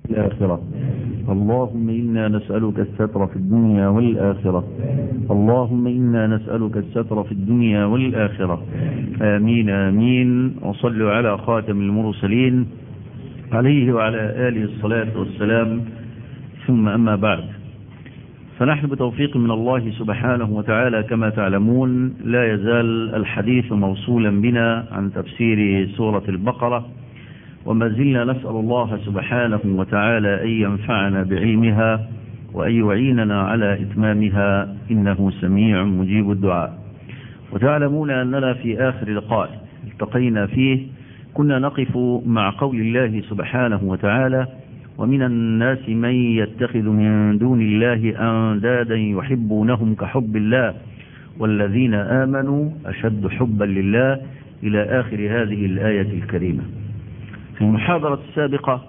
الآخرة اللهم إنا نسألك الستر في الدنيا والآخرة اللهم إنا نسألك الستر في الدنيا والآخرة آمين آمين وصلوا على خاتم المرسلين عليه وعلى آله الصلاة والسلام ثم أما بعد فنحن بتوفيق من الله سبحانه وتعالى كما تعلمون لا يزال الحديث موصولا بنا عن تفسير سورة البقرة وما زلنا نسأل الله سبحانه وتعالى أن ينفعنا بعلمها وأن يعيننا على إتمامها إنه سميع مجيب الدعاء وتعلمون أننا في آخر لقاء التقينا فيه كنا نقف مع قول الله سبحانه وتعالى ومن الناس من يتخذ من دون الله أندادا يحبونهم كحب الله والذين آمنوا أشد حبا لله إلى آخر هذه الآية الكريمة في المحاضرة السابقة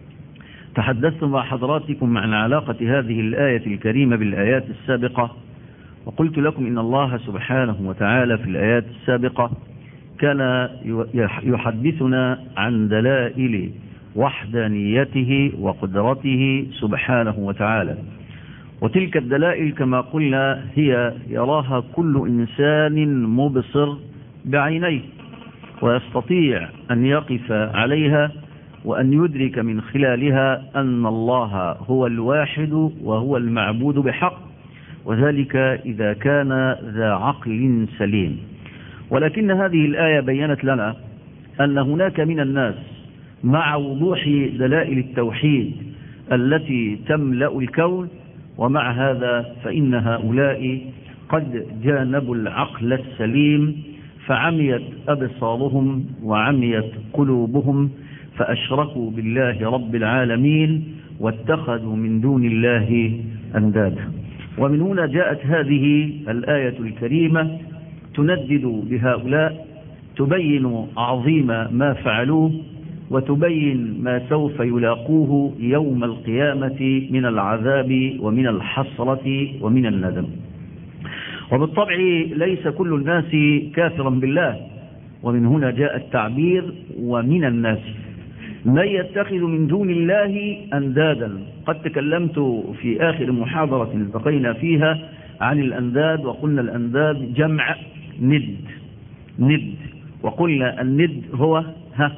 تحدثت مع حضراتكم عن علاقة هذه الآية الكريمة بالآيات السابقة وقلت لكم إن الله سبحانه وتعالى في الآيات السابقة كان يحدثنا عن دلائل وحدانيته وقدرته سبحانه وتعالى وتلك الدلائل كما قلنا هي يراها كل إنسان مبصر بعينيه ويستطيع أن يقف عليها وأن يدرك من خلالها أن الله هو الواحد وهو المعبود بحق وذلك إذا كان ذا عقل سليم ولكن هذه الآية بينت لنا أن هناك من الناس مع وضوح دلائل التوحيد التي تملأ الكون ومع هذا فإن هؤلاء قد جانبوا العقل السليم فعميت أبصارهم وعميت قلوبهم فأشركوا بالله رب العالمين واتخذوا من دون الله أندادا ومن هنا جاءت هذه الآية الكريمة تندد بهؤلاء تبين عظيم ما فعلوه وتبين ما سوف يلاقوه يوم القيامة من العذاب ومن الحسرة ومن الندم وبالطبع ليس كل الناس كافرا بالله ومن هنا جاء التعبير ومن الناس من يتخذ من دون الله أندادا قد تكلمت في آخر محاضرة التقينا فيها عن الأنداد وقلنا الأنداد جمع ند ند وقلنا الند هو ها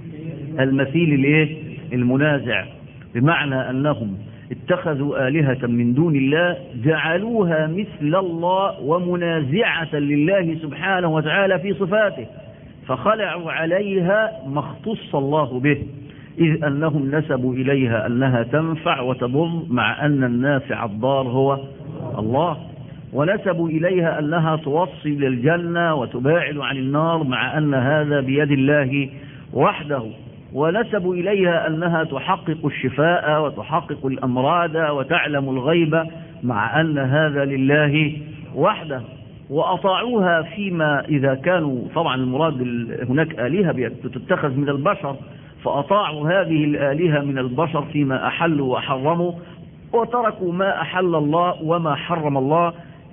المثيل الايه المنازع بمعنى أنهم اتخذوا آلهة من دون الله جعلوها مثل الله ومنازعة لله سبحانه وتعالى في صفاته فخلعوا عليها ما اختص الله به إذ أنهم نسبوا إليها أنها تنفع وتضر مع أن النافع الضار هو الله ونسبوا إليها أنها توصل للجنة وتباعد عن النار مع أن هذا بيد الله وحده ونسبوا إليها أنها تحقق الشفاء وتحقق الأمراض وتعلم الغيب مع أن هذا لله وحده وأطاعوها فيما إذا كانوا طبعا المراد هناك آلهة تتخذ من البشر فأطاعوا هذه الآلهة من البشر فيما أحلوا وحرموا وتركوا ما أحل الله وما حرم الله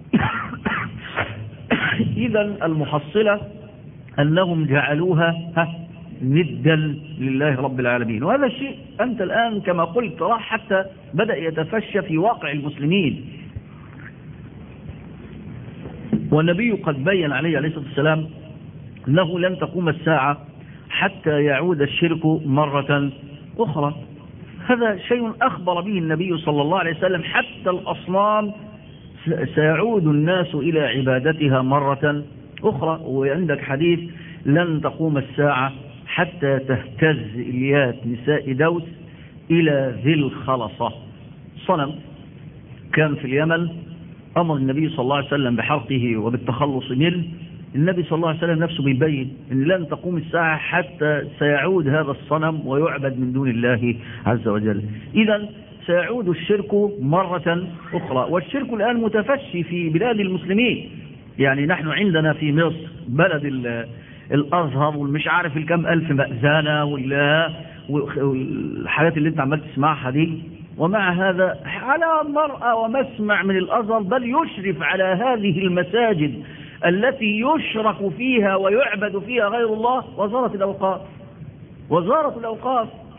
إذا المحصلة أنهم جعلوها ندا لله رب العالمين وهذا الشيء أنت الآن كما قلت راح حتى بدأ يتفشى في واقع المسلمين والنبي قد بين عليه عليه الصلاة والسلام أنه لن تقوم الساعة حتى يعود الشرك مرة أخرى هذا شيء أخبر به النبي صلى الله عليه وسلم حتى الأصنام سيعود الناس إلى عبادتها مرة أخرى وعندك حديث لن تقوم الساعة حتى تهتز إليات نساء دوس إلى ذي الخلصة صنم كان في اليمن أمر النبي صلى الله عليه وسلم بحرقه وبالتخلص منه النبي صلى الله عليه وسلم نفسه بيبين أن لن تقوم الساعة حتى سيعود هذا الصنم ويعبد من دون الله عز وجل إذا سيعود الشرك مرة أخرى والشرك الآن متفشي في بلاد المسلمين يعني نحن عندنا في مصر بلد الأزهر والمش عارف الكم ألف مأذنة والحاجات اللي انت عمال تسمعها دي ومع هذا على مرأة ومسمع من الأزهر بل يشرف على هذه المساجد التي يشرك فيها ويعبد فيها غير الله وزارة الأوقاف وزارة الأوقاف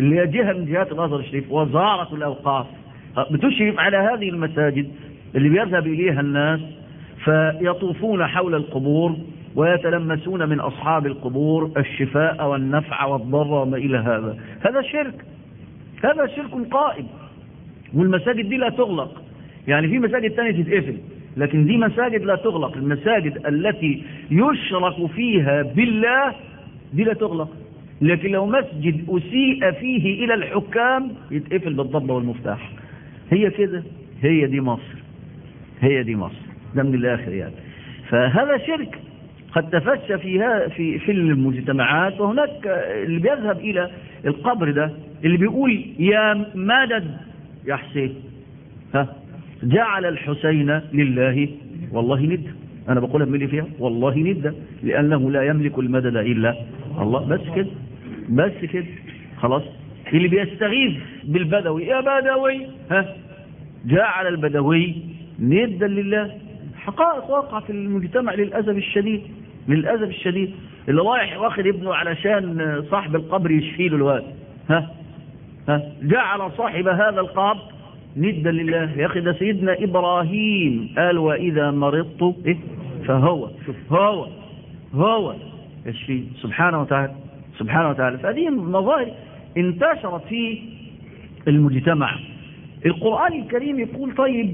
اللي هي جهة من جهات الأزهر الشريف وزارة الأوقاف بتشرف على هذه المساجد اللي بيذهب إليها الناس فيطوفون حول القبور ويتلمسون من أصحاب القبور الشفاء والنفع والضر وما إلى هذا هذا شرك هذا شرك قائم والمساجد دي لا تغلق يعني في مساجد تانية تتقفل لكن دي مساجد لا تغلق المساجد التي يشرك فيها بالله دي لا تغلق لكن لو مسجد أسيء فيه إلى الحكام يتقفل بالضبة والمفتاح هي كده هي دي مصر هي دي مصر ده من الآخر يعني فهذا شرك قد تفشى فيها في في المجتمعات وهناك اللي بيذهب إلى القبر ده اللي بيقول يا مدد يا حسين ها جعل الحسين لله والله ند أنا بقولها بملي فيها والله ند لأنه لا يملك المدد إلا الله بس كده بس كده خلاص اللي بيستغيث بالبدوي يا بدوي ها جعل البدوي ندا لله حقائق واقعة في المجتمع للأسف الشديد للأسف الشديد اللي رايح واخد ابنه علشان صاحب القبر يشفي له الواد ها ها جعل صاحب هذا القبر ندا لله يا أخي ده سيدنا إبراهيم قال وإذا مرضت إيه فهو شوف هو هو يشفي سبحانه وتعالى سبحانه وتعالى فهذه المظاهر انتشرت في المجتمع القرآن الكريم يقول طيب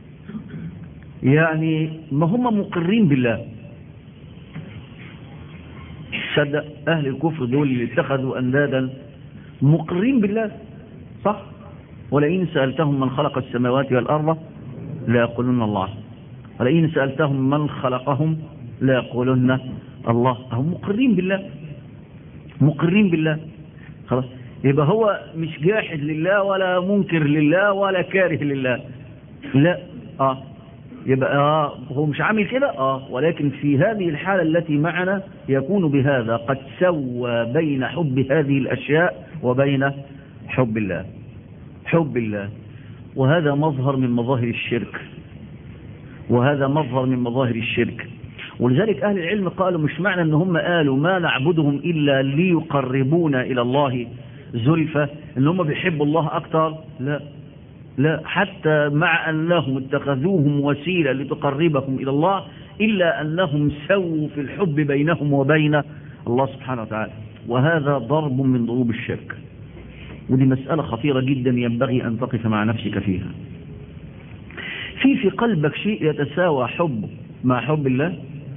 يعني ما هم مقرين بالله صدق أهل الكفر دول اللي اتخذوا أندادا مقرين بالله صح ولئن سألتهم من خلق السماوات والأرض لا يقولون الله ولئن سألتهم من خلقهم لا يقولون الله هم مقرين بالله مقرين بالله خلاص يبقى هو مش جاحد لله ولا منكر لله ولا كاره لله لا اه يبقى آه هو مش عامل كده اه ولكن في هذه الحالة التي معنا يكون بهذا قد سوى بين حب هذه الأشياء وبين حب الله حب الله وهذا مظهر من مظاهر الشرك وهذا مظهر من مظاهر الشرك ولذلك أهل العلم قالوا مش معنى أن هم قالوا ما نعبدهم إلا ليقربونا إلى الله زلفة أن هم بيحبوا الله أكثر لا لا حتى مع أنهم اتخذوهم وسيلة لتقربهم إلى الله إلا أنهم سووا في الحب بينهم وبين الله سبحانه وتعالى وهذا ضرب من ضروب الشرك ودي مسألة خطيرة جدا ينبغي أن تقف مع نفسك فيها في في قلبك شيء يتساوى حب مع حب الله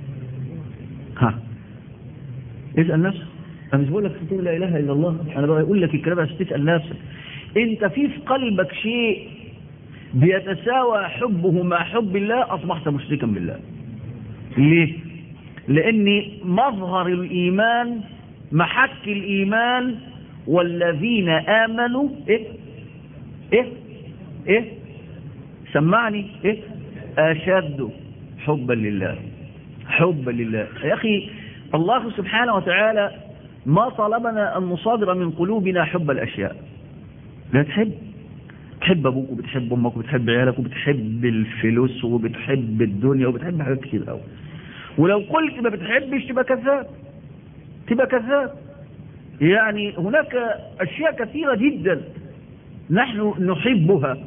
ها اسأل نفسك أنا مش بقول لك تقول لا إله إلا الله أنا بقول لك الكلام بس تسأل نفسك أنت في في قلبك شيء بيتساوى حبه مع حب الله أصبحت مشركا بالله ليه لأن مظهر الإيمان محك الإيمان والذين آمنوا إيه إيه إيه سمعني إيه أشد حبا لله حبا لله يا أخي الله سبحانه وتعالى ما طلبنا أن نصادر من قلوبنا حب الأشياء لا تحب تحب أبوك وبتحب أمك وبتحب عيالك وبتحب الفلوس وبتحب الدنيا وبتحب حاجات كتير قوي ولو قلت ما بتحبش تبقى كذاب تبقى كذاب يعني هناك أشياء كثيرة جدا نحن نحبها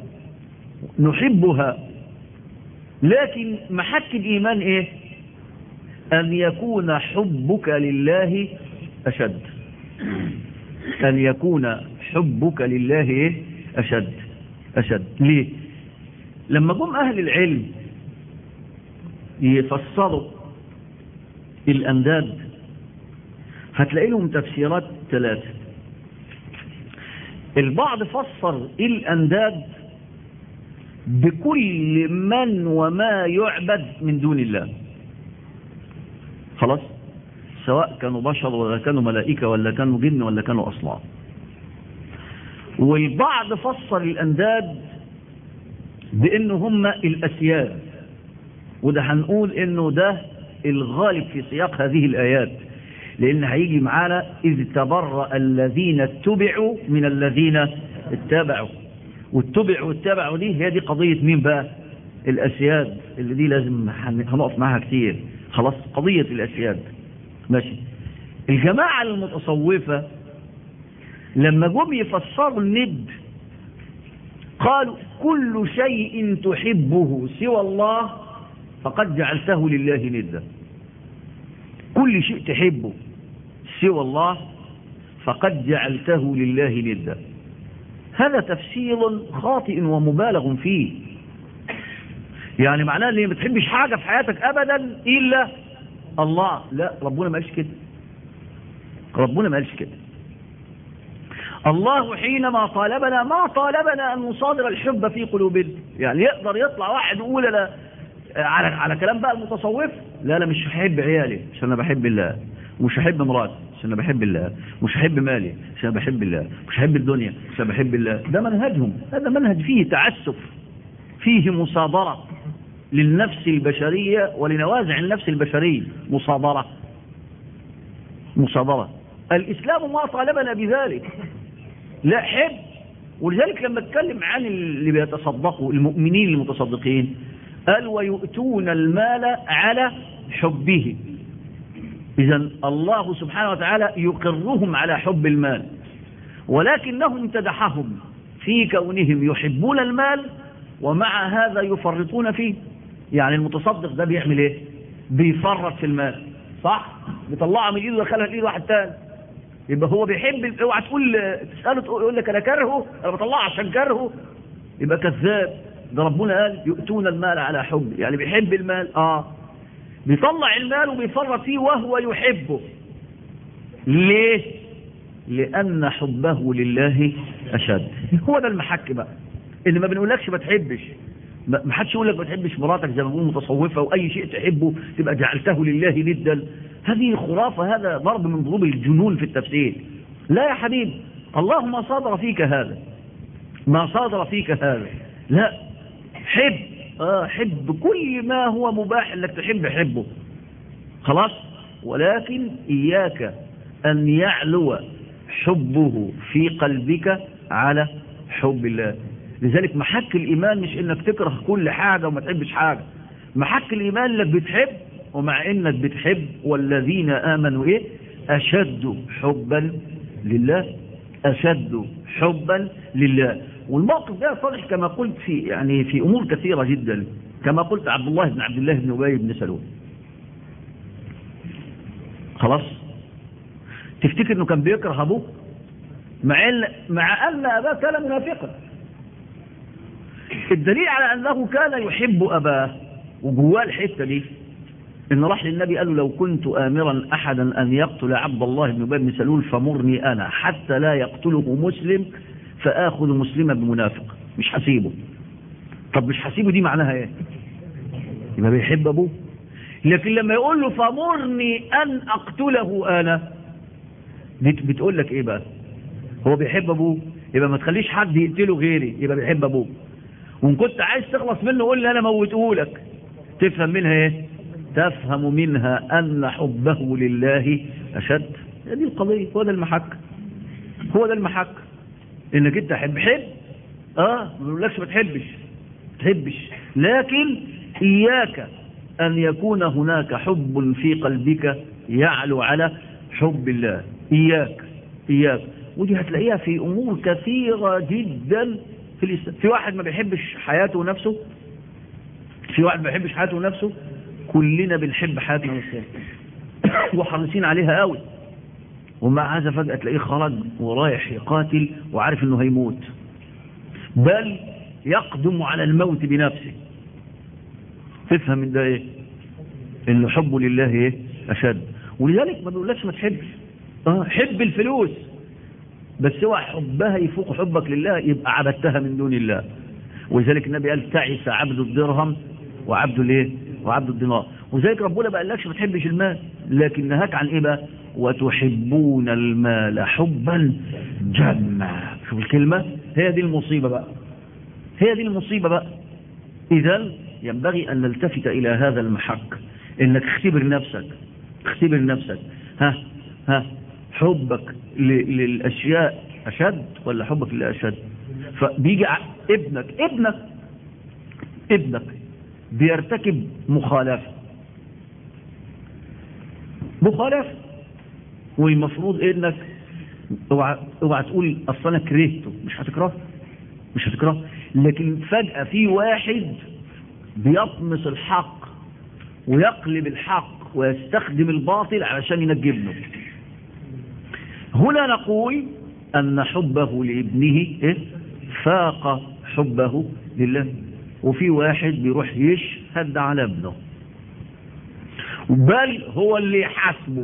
نحبها لكن محك الإيمان إيه أن يكون حبك لله أشد أن يكون حبك لله إيه أشد أشد ليه لما قم أهل العلم يفسروا الأنداد هتلاقي لهم تفسيرات ثلاثة البعض فسر الأنداد بكل من وما يعبد من دون الله خلاص سواء كانوا بشر ولا كانوا ملائكة ولا كانوا جن ولا كانوا أصنام والبعض فسر الأنداد بأنه هم الأسياد وده هنقول أنه ده الغالب في سياق هذه الآيات لأن هيجي معانا إذ تبرأ الذين اتبعوا من الذين اتبعوا واتبعوا واتبعوا دي هي دي قضية مين بقى الأسياد اللي دي لازم هنقف معاها كتير خلاص قضية الأسياد ماشي الجماعة المتصوفة لما جم يفسروا الند قالوا كل شيء تحبه سوى الله فقد جعلته لله ندا كل شيء تحبه سوى الله فقد جعلته لله ندا هذا تفسير خاطئ ومبالغ فيه يعني معناه ان ما بتحبش حاجة في حياتك ابدا الا الله لا ربنا ما قالش كده ربنا ما قالش كده الله حينما طالبنا ما طالبنا ان نصادر الحب في قلوبنا يعني يقدر يطلع واحد يقول انا على على كلام بقى المتصوف لا انا مش هحب عيالي عشان انا بحب الله ومش هحب مراتي عشان انا بحب الله مش هحب مالي عشان انا بحب الله مش هحب الدنيا عشان بحب الله ده منهجهم هذا منهج فيه تعسف فيه مصادرة للنفس البشرية ولنوازع النفس البشرية مصادرة مصادرة الإسلام ما طالبنا بذلك لا حب ولذلك لما اتكلم عن اللي بيتصدقوا المؤمنين المتصدقين قال ويؤتون المال على حبه إذا الله سبحانه وتعالى يقرهم على حب المال ولكنه امتدحهم في كونهم يحبون المال ومع هذا يفرطون فيه يعني المتصدق ده بيعمل ايه بيفرط في المال صح بيطلعها من ايده ويدخلها في ايد واحد تاني يبقى هو بيحب اوعى تقول تساله يقول لك انا كرهه انا بطلعه عشان كرهه يبقى كذاب ده ربنا قال يؤتون المال على حب يعني بيحب المال اه بيطلع المال وبيفرط فيه وهو يحبه ليه لان حبه لله اشد هو ده المحك بقى اللي ما بنقولكش ما تحبش ما حدش يقول لك ما تحبش مراتك زي ما بنقول متصوفه واي شيء تحبه تبقى جعلته لله ندا هذه خرافه هذا ضرب من ضروب الجنون في التفسير لا يا حبيبي الله ما صادر فيك هذا ما صادر فيك هذا لا حب آه حب كل ما هو مباح انك تحب حبه خلاص ولكن اياك ان يعلو حبه في قلبك على حب الله لذلك محك الإيمان مش إنك تكره كل حاجة وما تحبش حاجة محك الإيمان إنك بتحب ومع إنك بتحب والذين آمنوا إيه أشد حبا لله أشد حبا لله والموقف ده صالح كما قلت في يعني في أمور كثيرة جدا كما قلت عبد الله بن عبد الله بن أبي بن سلول خلاص تفتكر انه كان بيكره ابوه مع ان مع ان اباه كان منافقا الدليل على أنه كان يحب أباه وجواه الحتة دي إن راح للنبي قال له لو كنت آمرا أحدا أن يقتل عبد الله بن أبي بن سلول فمرني أنا حتى لا يقتله مسلم فآخذ مسلما بمنافق مش حسيبه طب مش حسيبه دي معناها ايه يبقى بيحب أبوه لكن لما يقول له فمرني أن أقتله أنا دي بتقول لك إيه بقى هو بيحب أبوه يبقى ما تخليش حد يقتله غيري يبقى بيحب أبوه وان كنت عايز تخلص منه قول لي انا موته لك تفهم منها ايه تفهم منها ان حبه لله اشد هذه القضية هو ده المحك هو ده المحك انك انت حب حب اه ما بقولكش ما تحبش تحبش لكن اياك ان يكون هناك حب في قلبك يعلو على حب الله اياك اياك ودي هتلاقيها في امور كثيرة جدا في الإسلام في واحد ما بيحبش حياته ونفسه في واحد ما بيحبش حياته ونفسه كلنا بنحب حياتنا ونفسنا وحريصين عليها قوي ومع هذا فجأة تلاقيه خرج ورايح يقاتل وعارف انه هيموت بل يقدم على الموت بنفسه تفهم من ده ايه ان حبه لله ايه اشد ولذلك ما بيقولكش ما تحبش اه حب الفلوس بس هو حبها يفوق حبك لله يبقى عبدتها من دون الله ولذلك النبي قال تعس عبد الدرهم وعبد الايه وعبد الدينار وذلك ربنا ما قالكش ما تحبش المال لكن نهاك عن ايه بقى وتحبون المال حبا جما شوف الكلمه هي دي المصيبه بقى هي دي المصيبه بقى اذا ينبغي ان نلتفت الى هذا المحك انك اختبر نفسك اختبر نفسك ها ها حبك للأشياء أشد ولا حبك لله أشد فبيجي ابنك ابنك ابنك بيرتكب مخالفة مخالفة والمفروض انك اوعى اوعى تقول اصل انا كرهته مش هتكرهه مش هتكرهه لكن فجأة في واحد بيطمس الحق ويقلب الحق ويستخدم الباطل علشان ينجي ابنه هنا نقول أن حبه لابنه إيه؟ فاق حبه لله وفي واحد بيروح يشهد على ابنه بل هو اللي يحاسبه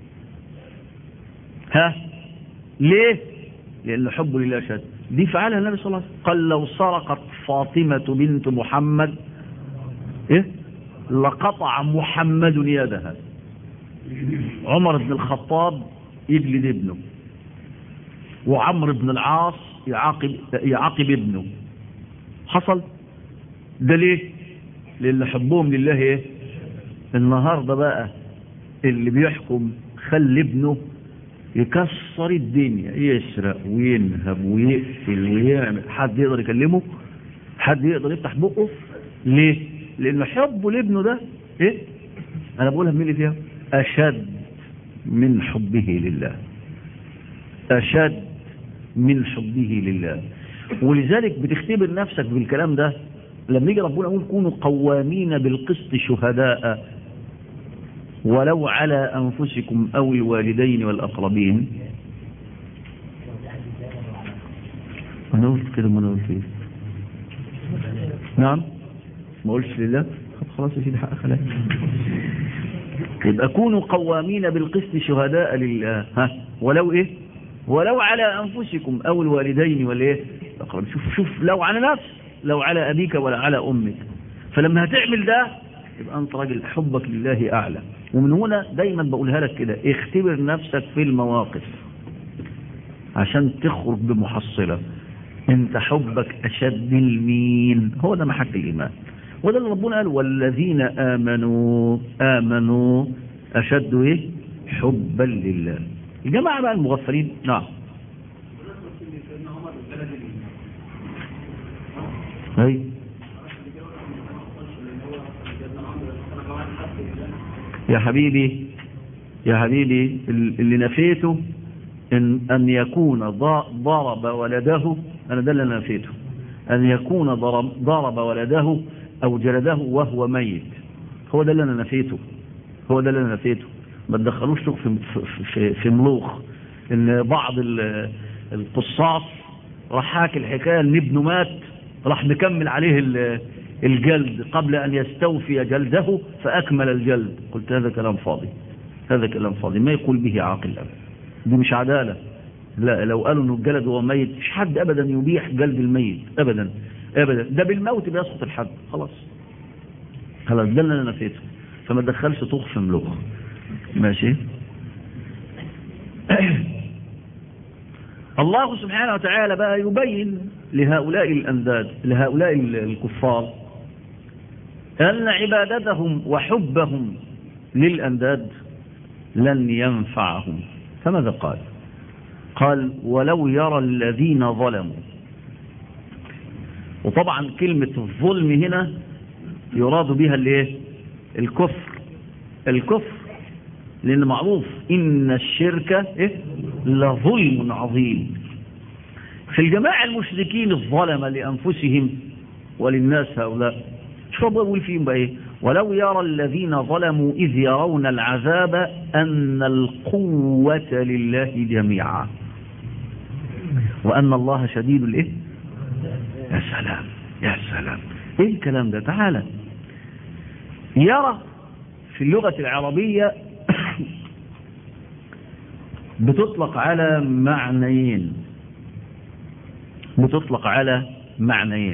ها ليه لأن حبه لله شد دي فعلها النبي صلى الله عليه وسلم قال لو سرقت فاطمة بنت محمد إيه لقطع محمد يدها عمر بن الخطاب يجلد ابنه وعمر بن العاص يعاقب, يعاقب ابنه حصل ده ليه لان حبهم لله ايه النهاردة بقى اللي بيحكم خلي ابنه يكسر الدنيا يسرق وينهب ويقتل ويعمل حد يقدر يكلمه حد يقدر يفتح بقه ليه لان حبه لابنه ده ايه انا بقولها مين اللي فيها اشد من حبه لله اشد من حبه لله ولذلك بتختبر نفسك بالكلام ده لما يجي ربنا يقول كونوا قوامين بالقسط شهداء ولو على أنفسكم أو الوالدين والأقربين أنا قلت كده ما أنا قلت إيه نعم ما قلتش لله خلاص يا سيدي حق خلاص يبقى كونوا قوامين بالقسط شهداء لله ها ولو إيه ولو على أنفسكم أو الوالدين والإيه الأقربين شوف شوف لو على نفس لو على أبيك ولا على أمك فلما هتعمل ده يبقى أنت راجل حبك لله أعلى ومن هنا دايما بقولها لك كده اختبر نفسك في المواقف عشان تخرج بمحصلة انت حبك أشد المين هو ده محك الإيمان وده اللي ربنا قال والذين آمنوا آمنوا أشد إيه حبا لله الجماعة بقى المغفلين نعم أي يا حبيبي يا حبيبي اللي نفيته إن أن يكون ضرب ولده أنا ده اللي نفيته أن يكون ضرب, ضرب ولده أو جلده وهو ميت هو ده اللي أنا نفيته هو ده اللي أنا نفيته ما تدخلوش في, في, في ملوخ إن بعض القصاص راح حاكي الحكاية إن ابنه مات راح مكمل عليه الجلد قبل أن يستوفي جلده فأكمل الجلد قلت هذا كلام فاضي هذا كلام فاضي ما يقول به عاقل أبدا دي مش عدالة لا لو قالوا انه الجلد هو ميت مش حد ابدا يبيح جلد الميت ابدا ابدا ده بالموت بيسقط الحد خلاص خلاص ده اللي انا نفيته فما تدخلش طوخ في ملوخ ماشي الله سبحانه وتعالى بقى يبين لهؤلاء الأنداد لهؤلاء الكفار أن عبادتهم وحبهم للأنداد لن ينفعهم فماذا قال قال ولو يرى الذين ظلموا وطبعا كلمة الظلم هنا يراد بها الايه الكفر الكفر لأن معروف إن الشرك إيه؟ لظلم عظيم في الجماعة المشركين الظلمة لأنفسهم وللناس هؤلاء شو بقول فيهم بقى إيه ولو يرى الذين ظلموا إذ يرون العذاب أن القوة لله جميعا وأن الله شديد الإيه يا سلام يا سلام إيه الكلام ده تعالى يرى في اللغة العربية بتطلق على معنيين بتطلق على معنيين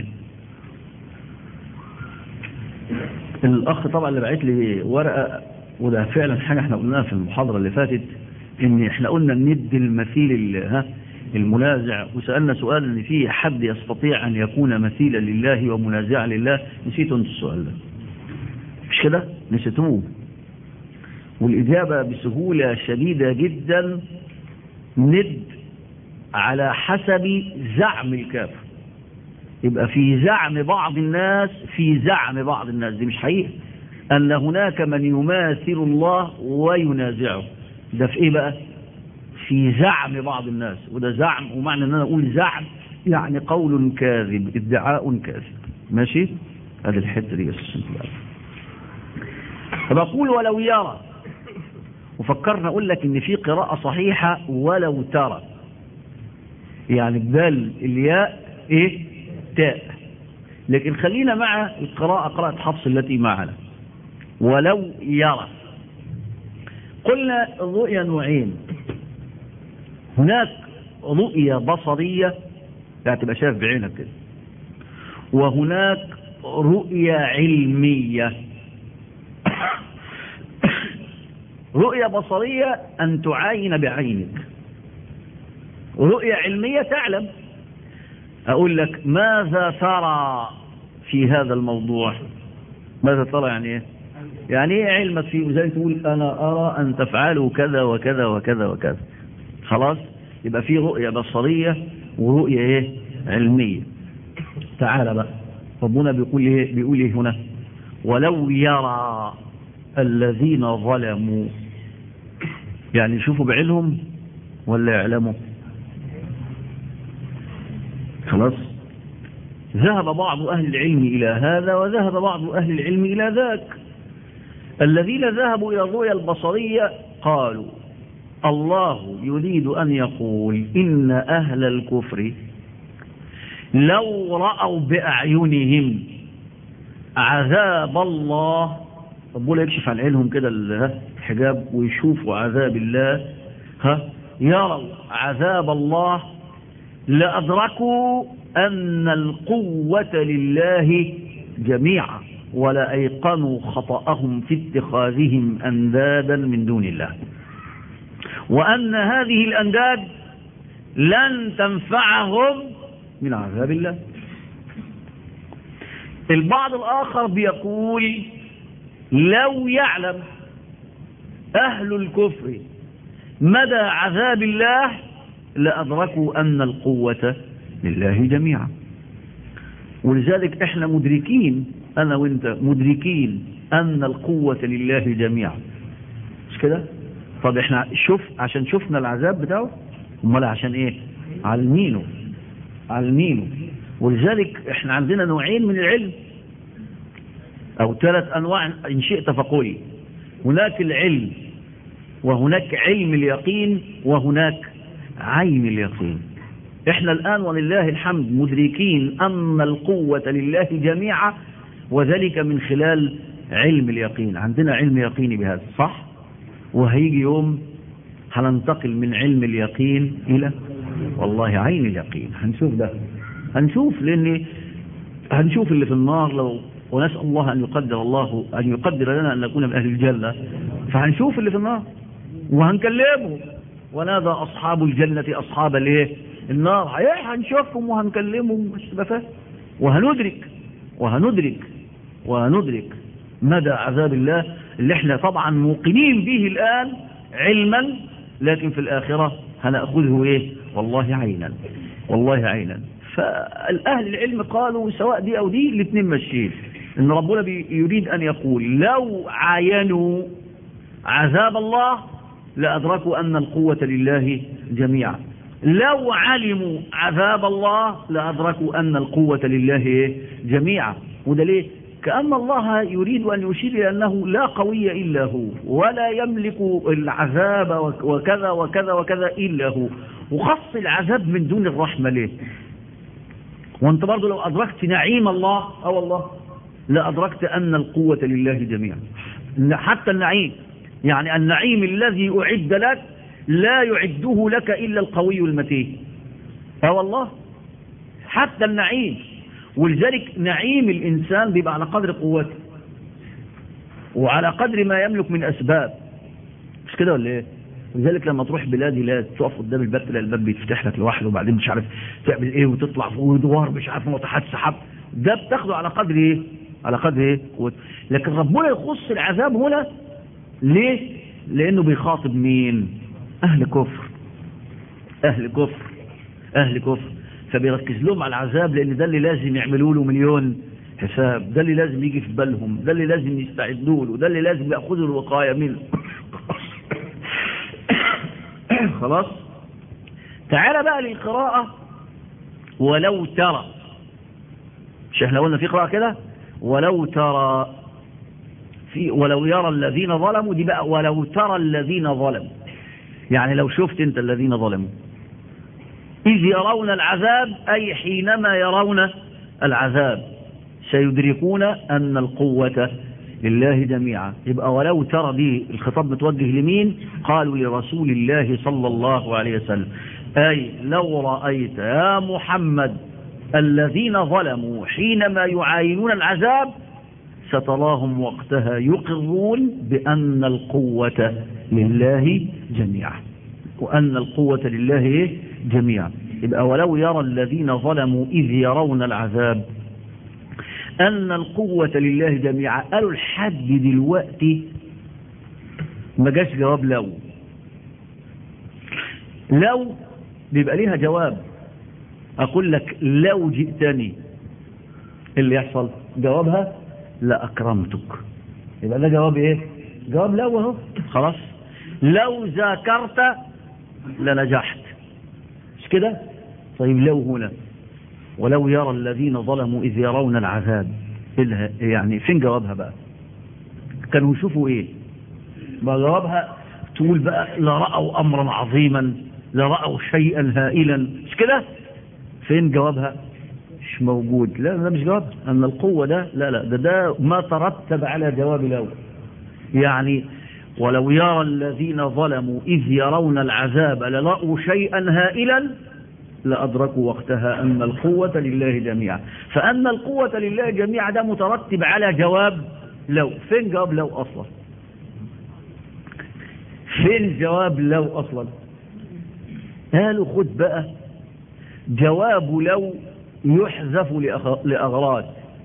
الأخ طبعا اللي بعت لي ورقة وده فعلا حاجة احنا قلناها في المحاضرة اللي فاتت ان احنا قلنا ند المثيل ها المنازع وسألنا سؤال ان في حد يستطيع ان يكون مثيلا لله ومنازعا لله نسيتوا انتوا السؤال ده مش كده نسيتوه والإجابة بسهولة شديدة جدا ند على حسب زعم الكافر يبقى في زعم بعض الناس في زعم بعض الناس دي مش حقيقة أن هناك من يماثل الله وينازعه ده في إيه بقى في زعم بعض الناس وده زعم ومعنى ان انا اقول زعم يعني قول كاذب ادعاء كاذب ماشي هذه الحته دي بس فبقول ولو يرى وفكرنا اقول لك ان في قراءه صحيحه ولو ترى يعني بدل الياء ايه تاء لكن خلينا مع القراءه قراءه حفص التي معنا ولو يرى قلنا الرؤيا نوعين هناك رؤية بصرية يعني تبقى شايف بعينك كده وهناك رؤية علمية رؤية بصرية أن تعاين بعينك رؤية علمية تعلم أقول لك ماذا ترى في هذا الموضوع ماذا ترى يعني ايه يعني ايه علمك فيه زي تقول انا ارى ان تفعلوا كذا وكذا وكذا وكذا خلاص يبقى في رؤية بصرية ورؤية ايه علمية تعال بقى ربنا بيقول ايه بيقول ايه هنا ولو يرى الذين ظلموا يعني يشوفوا بعينهم ولا يعلموا خلاص ذهب بعض أهل العلم إلى هذا وذهب بعض أهل العلم إلى ذاك الذين ذهبوا إلى الرؤيا البصرية قالوا الله يريد أن يقول إن أهل الكفر لو رأوا بأعينهم عذاب الله ربنا يكشف عن عينهم كده الحجاب ويشوفوا عذاب الله ها يروا عذاب الله لأدركوا أن القوة لله جميعا ولا أيقنوا خطأهم في اتخاذهم أندادا من دون الله وأن هذه الأنداد لن تنفعهم من عذاب الله البعض الآخر بيقول لو يعلم أهل الكفر مدى عذاب الله لأدركوا أن القوة لله جميعا ولذلك احنا مدركين أنا وانت مدركين أن القوة لله جميعا مش كده طب احنا شوف عشان شفنا العذاب بتاعه امال عشان ايه علمينه علمينه ولذلك احنا عندنا نوعين من العلم او ثلاث انواع ان شئت فقل هناك العلم وهناك علم اليقين وهناك عين اليقين احنا الان ولله الحمد مدركين ان القوة لله جميعا وذلك من خلال علم اليقين عندنا علم يقيني بهذا صح وهيجي يوم هننتقل من علم اليقين الى والله عين اليقين هنشوف ده هنشوف لان هنشوف اللي في النار لو ونسأل الله أن يقدر الله أن يقدر لنا أن نكون من أهل الجنة فهنشوف اللي في النار وهنكلمه ونادى أصحاب الجنة أصحاب الايه النار هنشوفهم وهنكلمهم مش فاهم وهندرك وهندرك وهندرك مدى عذاب الله اللي احنا طبعا موقنين به الآن علما لكن في الآخرة هنأخذه ايه والله عينا والله عينا فالأهل العلم قالوا سواء دي أو دي الاثنين ماشيين ان ربنا يريد أن يقول لو عاينوا عذاب الله لأدركوا أن القوة لله جميعا لو علموا عذاب الله لأدركوا أن القوة لله جميعا وده ليه كأن الله يريد أن يشير إلى أنه لا قوي إلا هو ولا يملك العذاب وكذا وكذا وكذا إلا هو وخص العذاب من دون الرحمة ليه وانت برضو لو أدركت نعيم الله أو الله لأدركت أن القوة لله جميعا حتى النعيم يعني النعيم الذي أعد لك لا يعده لك إلا القوي المتين أو الله حتى النعيم ولذلك نعيم الإنسان بيبقى على قدر قوته وعلى قدر ما يملك من أسباب مش كده ولا إيه لذلك لما تروح بلاد لا تقف قدام الباب تلاقي الباب بيتفتح لك لوحده وبعدين مش عارف تعمل ايه وتطلع فوق ودوار مش عارف ناطحات سحاب ده بتاخده على قدر ايه على قدر ايه قوته لكن ربنا يخص العذاب هنا ليه لانه بيخاطب مين اهل كفر اهل كفر اهل كفر فبيركز لهم على العذاب لان ده اللي لازم يعملوا له مليون حساب ده اللي لازم يجي في بالهم ده اللي لازم يستعدوا له ده اللي لازم ياخذوا الوقايه منه خلاص تعال بقى للقراءة ولو ترى مش احنا قلنا في قراءة كده ولو ترى في ولو يرى الذين ظلموا دي بقى ولو ترى الذين ظلموا يعني لو شفت انت الذين ظلموا إذ يرون العذاب أي حينما يرون العذاب سيدركون أن القوة لله جميعا يبقى ولو ترى دي الخطاب متوجه لمين قالوا لرسول الله صلى الله عليه وسلم أي لو رأيت يا محمد الذين ظلموا حينما يعاينون العذاب ستراهم وقتها يقرون بأن القوة لله جميعا وأن القوة لله جميعا يبقى ولو يرى الذين ظلموا إذ يرون العذاب أن القوة لله جميعا قالوا الحد دلوقتي ما جاش جواب لو لو بيبقى ليها جواب أقول لك لو جئتني اللي يحصل جوابها لأكرمتك يبقى ده جواب ايه جواب لو اهو خلاص لو ذاكرت لنجحت مش كده طيب لو هنا ولو يرى الذين ظلموا إذ يرون العذاب يعني فين جوابها بقى كانوا يشوفوا ايه ما جوابها تقول بقى لرأوا أمرا عظيما لرأوا شيئا هائلا مش كده فين جوابها مش موجود لا ده مش جواب أن القوة ده لا لا ده, ده ما ترتب على جواب لو يعني ولو يرى الذين ظلموا إذ يرون العذاب لرأوا شيئا هائلا لأدركوا وقتها أن القوة لله جميعا فأن القوة لله جميعا ده مترتب على جواب لو فين جواب لو أصلا فين جواب لو أصلا قالوا خد بقى جواب لو يحذف لأغراض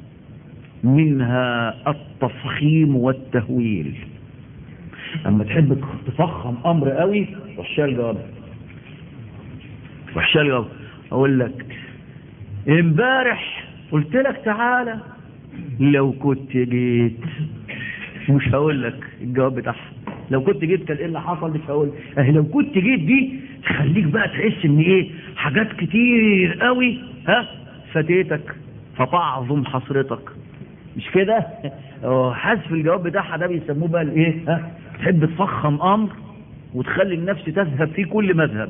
منها التفخيم والتهويل اما تحب تفخم امر قوي وحشاه الجواب وحشاه الجواب اقول لك امبارح قلت لك تعالى لو كنت جيت مش هقول لك الجواب بتاعها لو كنت جيت كان ايه اللي حصل مش هقول اه لو كنت جيت دي تخليك بقى تحس ان ايه حاجات كتير قوي ها فاتتك فتعظم حسرتك مش كده حذف الجواب بتاعها ده بيسموه بقى الايه ها تحب تفخم امر وتخلي النفس تذهب في كل مذهب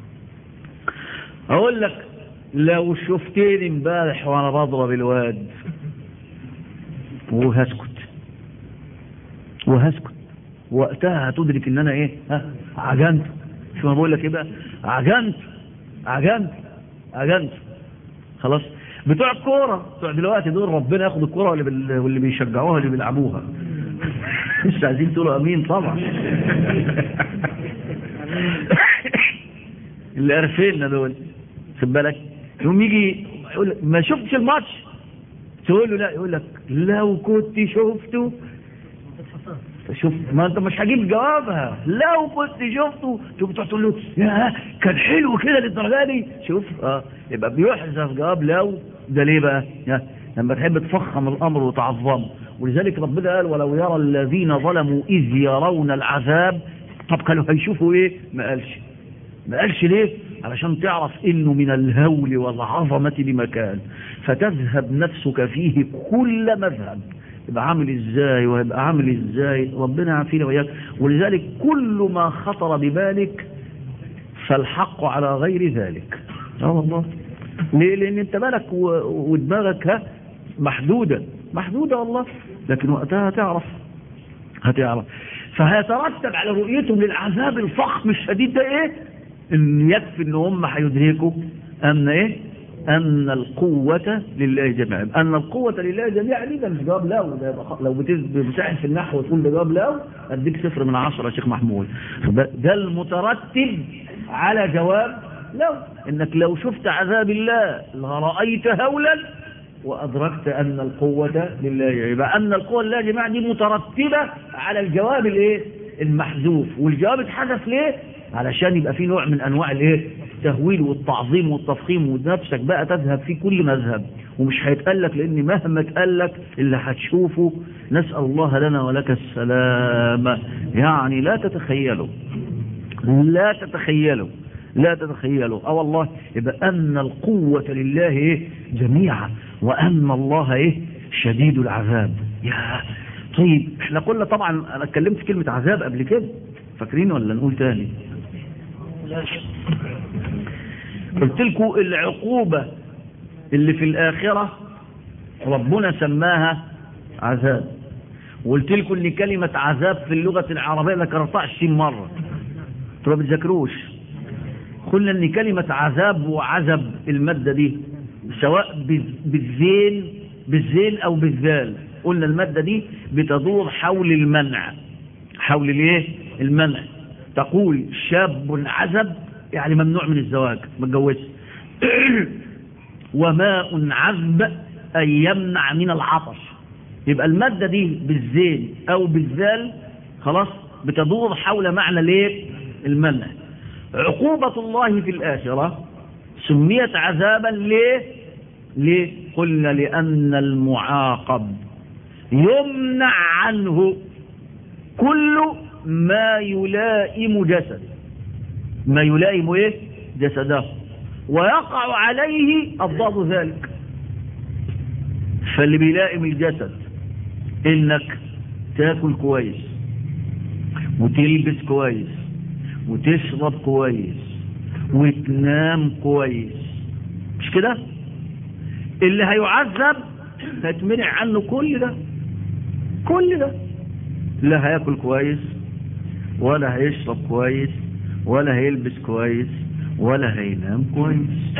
اقول لك لو شفتني امبارح وانا بضرب الواد وهسكت وهسكت وقتها هتدرك ان انا ايه ها عجنت شو ما بقول لك ايه بقى عجنت عجنت عجنت خلاص بتوع الكوره بتوع دلوقتي دول ربنا ياخد الكوره واللي, بال... واللي بيشجعوها واللي بيلعبوها مش عايزين تقولوا امين طبعا اللي عارفيننا دول خد بالك يوم يجي يقول ما شفتش الماتش تقول له لا يقول لك لو كنت شفته شوف ما انت مش هجيب جوابها لو كنت شفته شوف تقول له يا كان حلو كده للدرجه دي شوف اه يبقى بيحذف جواب لو ده ليه بقى لما تحب تفخم الامر وتعظمه ولذلك ربنا قال ولو يرى الذين ظلموا اذ يرون العذاب طب كانوا هيشوفوا ايه ما قالش ما قالش ليه علشان تعرف انه من الهول والعظمه بمكان فتذهب نفسك فيه كل مذهب يبقى عامل ازاي وهيبقى عامل ازاي ربنا يعافينا وياك ولذلك كل ما خطر ببالك فالحق على غير ذلك اه والله ليه لان انت بالك ودماغك ها محدودة محدودة والله لكن وقتها هتعرف هتعرف فهيترتب على رؤيتهم للعذاب الفخم الشديد ده ايه ان يكفي ان هم هيدركوا ان ايه أن القوة لله جميعا أن القوة لله جميعا ده مش جواب لو ده لو بتسأل في النحو وتقول ده جواب لو أديك صفر من عشرة يا شيخ محمود ده المترتب على جواب لو إنك لو شفت عذاب الله لرأيت هولا وأدركت أن القوة لله يبقى أن القوة لله جميعا دي مترتبة على الجواب الايه المحذوف والجواب اتحذف ليه علشان يبقى في نوع من أنواع الايه التهويل والتعظيم والتفخيم ونفسك بقى تذهب في كل مذهب ومش هيتقلك لان مهما اتقلك اللي هتشوفه نسأل الله لنا ولك السلامة يعني لا تتخيله لا تتخيلوا لا تتخيلوا اه والله يبقى ان القوة لله ايه جميعا وان الله ايه شديد العذاب يا طيب احنا قلنا طبعا انا اتكلمت في كلمة عذاب قبل كده فاكرين ولا نقول تاني قلت لكم العقوبة اللي في الآخرة ربنا سماها عذاب وقلت لكم ان كلمة عذاب في اللغة العربية ذكرتها 20 مرة انتوا ما بتذاكروش قلنا ان كلمة عذاب وعذب المادة دي سواء بالزين بالزين او بالذال قلنا المادة دي بتدور حول المنع حول الايه المنع تقول شاب عزب يعني ممنوع من الزواج ما اتجوزش وماء عذب أي يمنع من العطش يبقى المادة دي بالزين أو بالذال خلاص بتدور حول معنى ليه المنع عقوبة الله في الآخرة سميت عذابا ليه ليه قلنا لأن المعاقب يمنع عنه كل ما يلائم جسد ما يلائم ايه جسده ويقع عليه أضداد ذلك فاللي بيلائم الجسد انك تاكل كويس وتلبس كويس وتشرب كويس وتنام كويس مش كده اللي هيعذب هتمنع عنه كل ده كل ده لا هياكل كويس ولا هيشرب كويس ولا هيلبس كويس ولا هينام كويس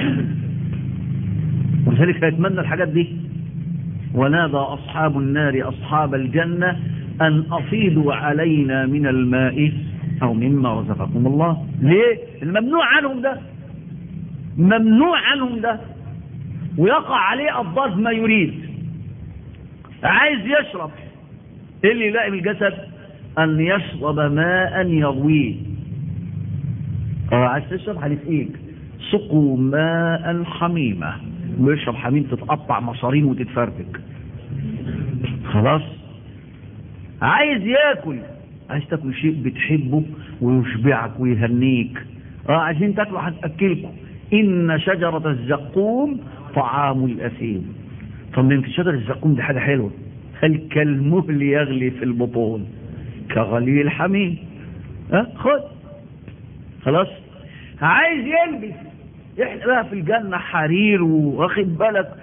ولذلك هيتمنى الحاجات دي ونادى أصحاب النار أصحاب الجنة أن أفيضوا علينا من الماء أو مما رزقكم الله ليه؟ الممنوع عنهم ده ممنوع عنهم ده ويقع عليه أضداد ما يريد عايز يشرب إيه اللي يلاقي بالجسد أن يشرب ماء يرويه اه عايز تشرب هنسقيك سقوا ماء حميمة ويشرب حميم تتقطع مصارين وتتفرتك خلاص عايز ياكل عايز تاكل شيء بتحبه ويشبعك ويهنيك اه عايزين تاكلوا هتاكلكم ان شجرة الزقوم طعام الاثيم طب يمكن شجرة الزقوم دي حاجة حلوة قال كالمهل يغلي في البطون كغلي الحميم ها خد خلاص عايز يلبس احنا بقى في الجنة حرير واخد بالك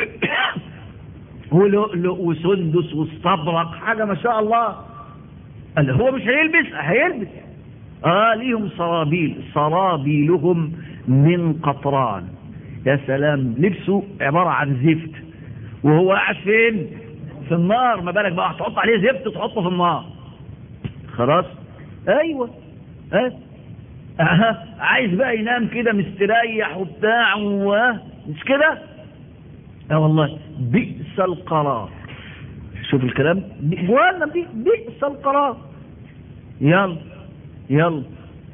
ولؤلؤ وسندس واستبرق حاجة ما شاء الله قال هو مش هيلبس هيلبس اه ليهم سرابيل سرابيلهم من قطران يا سلام لبسه عبارة عن زفت وهو قاعد فين في النار ما بالك بقى هتحط عليه زفت تحطه في النار خلاص ايوه اه أه. عايز بقى ينام كده مستريح وبتاع و... مش كده اه والله بئس القرار شوف الكلام وانا دي بئس القرار يلا يلا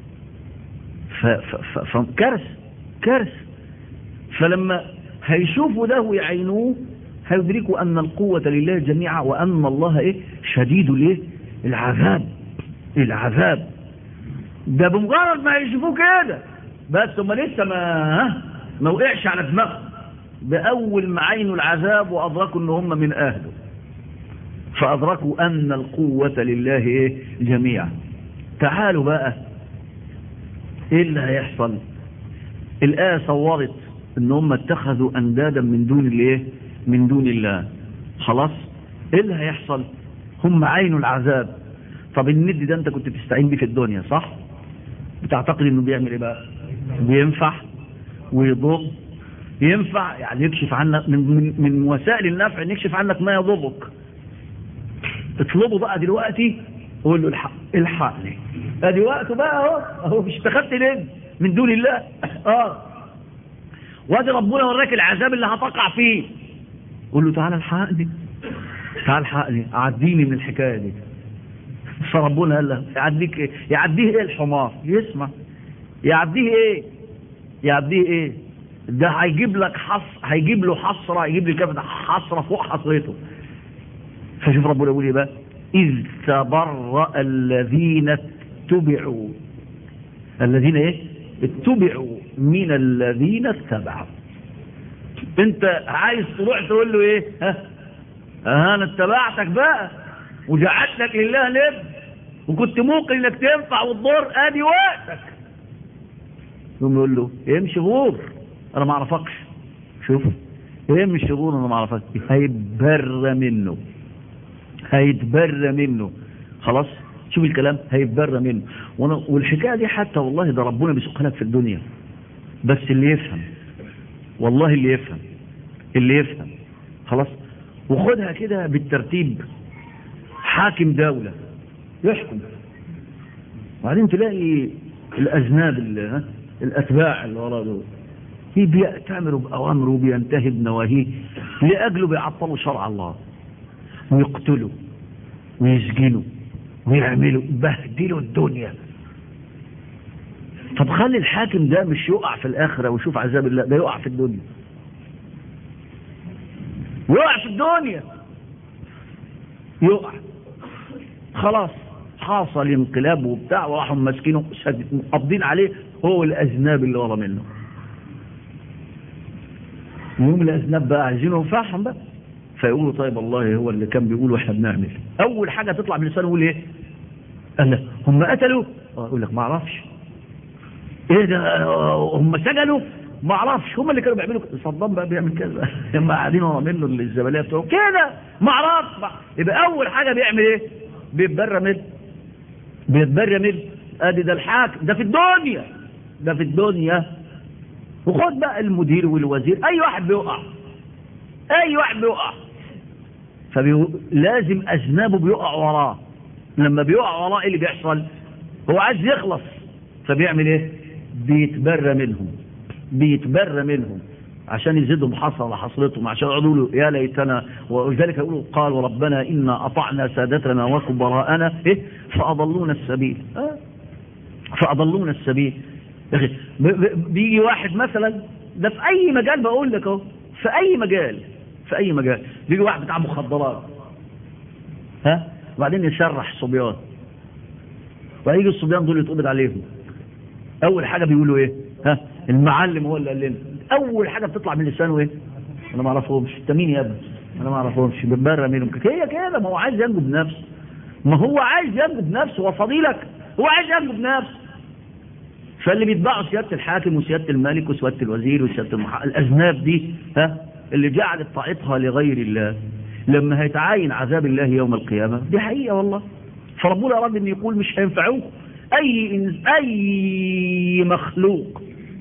ف... ف... ف... ف... كارث كارث فلما هيشوفوا ده ويعينوه هيدركوا ان القوة لله جميعا وان الله ايه شديد الايه العذاب العذاب ده بمجرد ما يشوفوه كده بس هم لسه ما ما وقعش على دماغهم بأول ما عينوا العذاب وأدركوا ان هم من أهله فأدركوا أن القوة لله إيه جميعا تعالوا بقى إيه اللي هيحصل الآية صورت ان هم اتخذوا أندادا من دون الايه من دون الله خلاص إيه اللي هيحصل هم عينوا العذاب طب الند ده انت كنت بتستعين بيه في الدنيا صح بتعتقد انه بيعمل ايه بقى بينفع ويضر ينفع يعني يكشف عنك من, من, من وسائل النفع ان يكشف عنك ما يضرك اطلبه بقى دلوقتي قول له الحق الحقني ادي وقته بقى اهو اهو مش اتخذت ليه من دون الله اه وادي ربنا وراك العذاب اللي هتقع فيه قول له تعالى الحقني تعالى الحقني اعديني من الحكايه دي فربنا قال له يعديك ايه يعديه ايه الحمار يسمع يعديه ايه يعديه ايه ده هيجيب لك حص هيجيب له حسره هيجيب لي كده حسره فوق حسرته فشوف ربنا يقول ايه بقى اذ تبرأ الذين اتبعوا الذين ايه اتبعوا من الذين اتبعوا انت عايز تروح تقول له ايه ها ها انا اتبعتك بقى وجعلتك لله نب وكنت موقن انك تنفع وتضر ادي وقتك يقوم يقول له امشي غور انا ما اعرفكش شوف امشي غور انا ما اعرفكش هيتبرى منه هيتبرى منه خلاص شوف الكلام هيتبرى منه والحكايه دي حتى والله ده ربنا بيسوقها لك في الدنيا بس اللي يفهم والله اللي يفهم اللي يفهم خلاص وخدها كده بالترتيب حاكم دولة يحكم وبعدين تلاقي الأذناب اللي الأتباع اللي وراه دول بيأتمروا بأوامره وبينتهي بنواهيه لأجله بيعطلوا شرع الله ويقتلوا ويسجنوا ويعملوا بهدلوا الدنيا طب خلي الحاكم ده مش يقع في الآخرة ويشوف عذاب الله ده يقع في الدنيا يقع في الدنيا يقع خلاص حصل انقلاب وبتاع وراحوا ماسكينه قابضين عليه هو الأذناب اللي ورا منه يوم الأذناب بقى عايزينه ينفعهم بقى فيقولوا طيب الله هو اللي كان بيقول واحنا بنعمل أول حاجة تطلع من لسانه يقول إيه قال هم قتلوا أقول لك ما أعرفش إيه ده هم سجنوا ما اعرفش هم اللي كانوا بيعملوا صدام بقى بيعمل كذا هم قاعدين ورا منه الزباليه بتوعه كده ما اعرفش يبقى اول حاجه بيعمل ايه بيتبرى من بيتبرى من ادي ده الحاكم ده في الدنيا ده في الدنيا وخد بقى المدير والوزير اي واحد بيقع اي واحد بيقع فلازم اذنابه بيقع وراه لما بيقع وراه ايه اللي بيحصل هو عايز يخلص فبيعمل ايه بيتبرى منهم بيتبرى منهم عشان يزيدهم حصر حصرتهم عشان يقولوا له يا ليتنا ولذلك يقولوا قال ربنا إنا أطعنا سادتنا وكبراءنا إيه فأضلونا السبيل آه فأضلونا السبيل يا أخي بيجي واحد مثلا ده في أي مجال بقول لك اهو في أي مجال في أي مجال بيجي واحد بتاع مخدرات ها وبعدين يشرح صبيان وهيجي الصبيان دول يتقبض عليهم أول حاجة بيقولوا إيه ها المعلم هو اللي قال لنا اول حاجه بتطلع من لسانه ايه انا ما اعرفهمش انت مين يا ابني انا ما اعرفهمش بتبرى منهم هي كده ما هو عايز ينجو بنفسه ما هو عايز ينجو بنفسه هو فضيلك هو عايز ينجو بنفسه فاللي بيتبعوا سياده الحاكم وسياده الملك وسياده الوزير وسياده المحا... الاذناب دي ها اللي جعلت طاعتها لغير الله لما هيتعاين عذاب الله يوم القيامه دي حقيقه والله فربنا اراد ان يقول مش هينفعوك اي اي مخلوق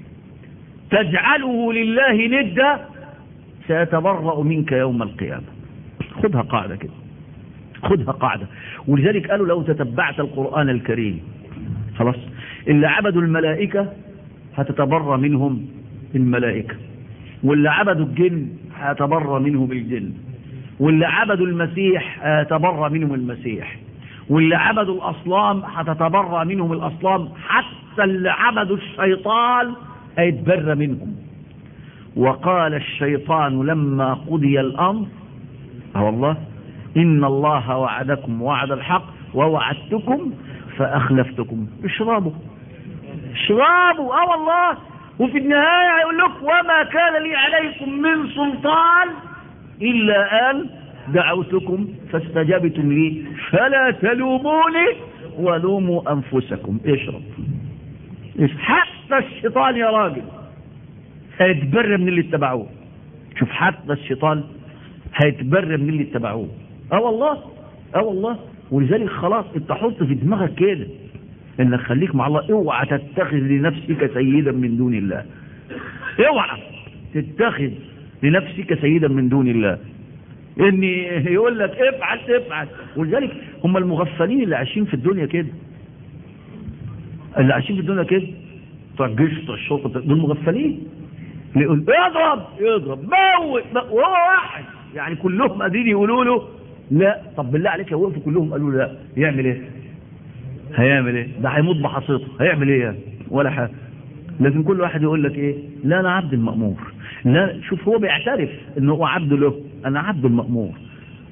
تجعله لله ندا سيتبرأ منك يوم القيامة خذها قاعدة كده خذها قاعدة ولذلك قالوا لو تتبعت القرآن الكريم خلاص اللي عبدوا الملائكة هتتبرى منهم الملائكة واللي عبدوا الجن هتبرى منهم الجن واللي عبدوا المسيح هتبرى منهم المسيح واللي عبدوا الأصنام هتتبرى منهم الأصنام حتى اللي عبدوا الشيطان هيتبرى منهم وقال الشيطان لما قضي الأمر والله إن الله وعدكم وعد الحق ووعدتكم فأخلفتكم اشربوا اشربوا اه والله وفي النهاية هيقول لك وما كان لي عليكم من سلطان إلا أن دعوتكم فاستجبتم لي فلا تلوموني ولوموا أنفسكم اشرب حتى الشيطان يا راجل هيتبر من اللي اتبعوه شوف حتى الشيطان هيتبر من اللي اتبعوه اه والله اه والله ولذلك خلاص انت حط في دماغك كده انك خليك مع الله اوعى تتخذ لنفسك سيدا من دون الله اوعى تتخذ لنفسك سيدا من دون الله ان يقول لك افعل افعل ولذلك هم المغفلين اللي عايشين في الدنيا كده اللي عايشين في الدنيا كده بتوع الجيش بتوع الشرطه دول مغفلين يقول اضرب يضرب موت وهو واحد يعني كلهم قادرين يقولوا له لا طب بالله عليك لو وقفوا كلهم قالوا لا يعمل ايه هيعمل ايه ده هيموت بحصيته هيعمل ايه يعني ولا حاجه لكن كل واحد يقول لك ايه لا انا عبد المأمور لا شوف هو بيعترف ان هو عبد له انا عبد المأمور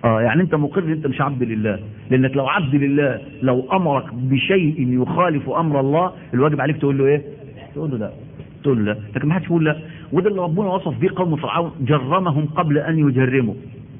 اه يعني انت مقر ان انت مش عبد لله لانك لو عبد لله لو امرك بشيء يخالف امر الله الواجب عليك تقول له ايه تقول له لا تقول له لا لكن ما حدش يقول لا وده اللي ربنا وصف به قوم فرعون جرمهم قبل ان يجرموا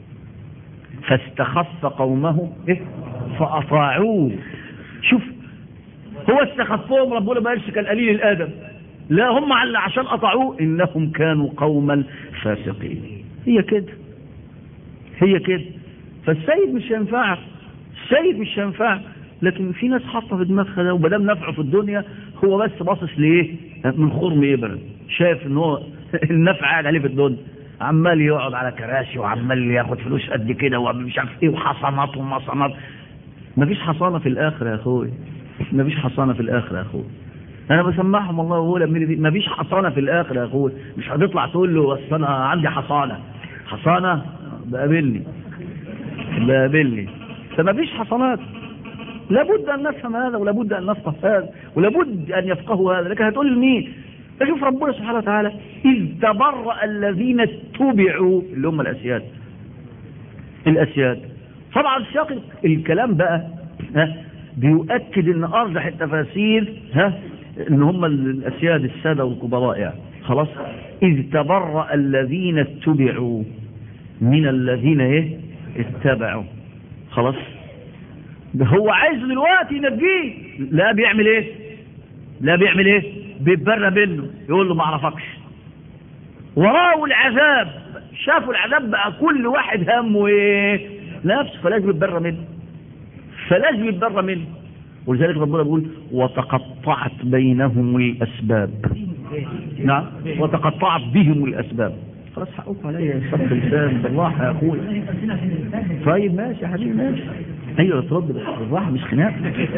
فاستخف قومه إيه؟ فاطاعوه شوف هو استخفهم ربنا ما قالش كان قليل الادب لا هم على عشان اطاعوه انهم كانوا قوما فاسقين هي كده هي كده فالسيد مش هينفعك السيد مش هينفعك لكن في ناس حاطه في دماغها ده وما دام نفعه في الدنيا هو بس باصص لايه من خرم ابره شايف ان هو النفع قاعد عليه في الدنيا عمال يقعد على كراسي وعمال ياخد فلوس قد كده ومش عارف ايه وحصانات ومصانات مفيش حصانه في الاخره يا اخوي مفيش حصانه في الاخره يا اخوي انا بسمعهم والله وهو لما مفيش حصانه في الاخره يا اخوي مش هتطلع تقول له بس انا عندي حصانه حصانه بقابلني بقابلني فمفيش حصانات لابد ان نفهم هذا ولابد ان نفقه هذا ولابد ان يفقهوا هذا لكن هتقول لمين فشوف ربنا سبحانه وتعالى إذ تبرأ الذين اتبعوا اللي هم الأسياد الأسياد طبعا سياق الكلام بقى ها بيؤكد ان ارجح التفاسير ها ان هم الاسياد السادة والكبراء يعني خلاص اذ تبرأ الذين اتبعوا من الذين ايه اتبعوا خلاص هو عايز دلوقتي ينجيه لا بيعمل ايه لا بيعمل ايه بيتبرى منه يقول له ما اعرفكش وراه العذاب شافوا العذاب بقى كل واحد همه ايه نفسه فلازم يتبرى منه فلازم يتبرى منه ولذلك ربنا بيقول وتقطعت بينهم الاسباب نعم وتقطعت بهم الاسباب خلاص حقوق عليا صدق لسان بالراحه يا اخوي طيب ماشي يا حبيبي ماشي ايوه ترد بالراحه مش خناق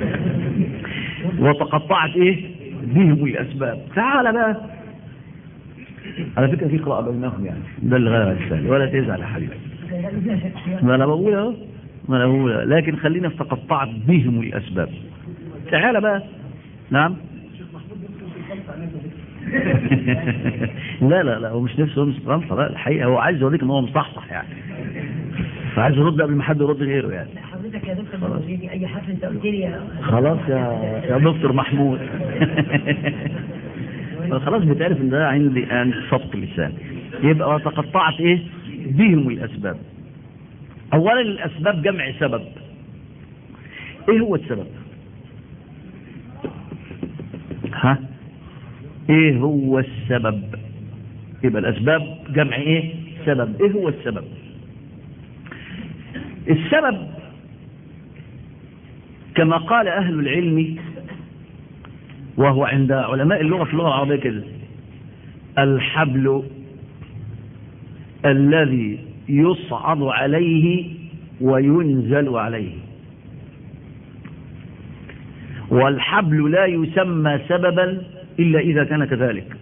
وتقطعت ايه بهم الاسباب تعال بقى على فكره في قراءه بينهم يعني ده اللي غير الثاني ولا تزعل يا حبيبي ما انا بقول اهو ما انا بقول لكن خلينا في تقطعت بهم الاسباب تعال بقى نعم لا لا لا هو مش نفسه يمسك رمصة لا الحقيقة هو عايز يوريك ان هو مصحصح يعني فعايز يرد قبل ما حد يرد غيره يعني حضرتك يا دكتور موجودي اي حفل انت قلت لي يا خلاص يا يا دكتور محمود خلاص بتعرف ان ده عندي ان سبق لسان يبقى تقطعت ايه بهم الاسباب اولا الاسباب جمع سبب ايه هو السبب ها ايه هو السبب يبقى الاسباب جمع ايه سبب ايه هو السبب السبب كما قال اهل العلم وهو عند علماء اللغة في اللغة العربية كده الحبل الذي يصعد عليه وينزل عليه والحبل لا يسمى سببا إلا إذا كان كذلك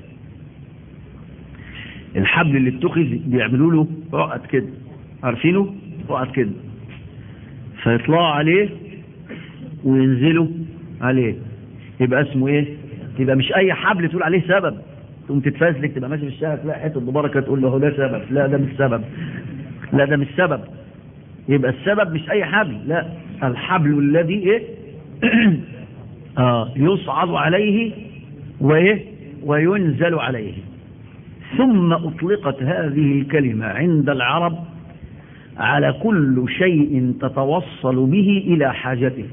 الحبل اللي اتخذ بيعملوا له عقد كده عارفينه عقد كده فيطلعوا عليه وينزلوا عليه يبقى اسمه ايه يبقى مش اي حبل تقول عليه سبب تقوم تتفزلك تبقى ماشي في الشارع تلاقي حته دبارة كده تقول له هو ده سبب لا ده مش سبب لا ده مش سبب يبقى السبب مش اي حبل لا الحبل الذي ايه آه يصعد عليه وايه وينزل عليه ثم اطلقت هذه الكلمة عند العرب على كل شيء تتوصل به الى حاجتك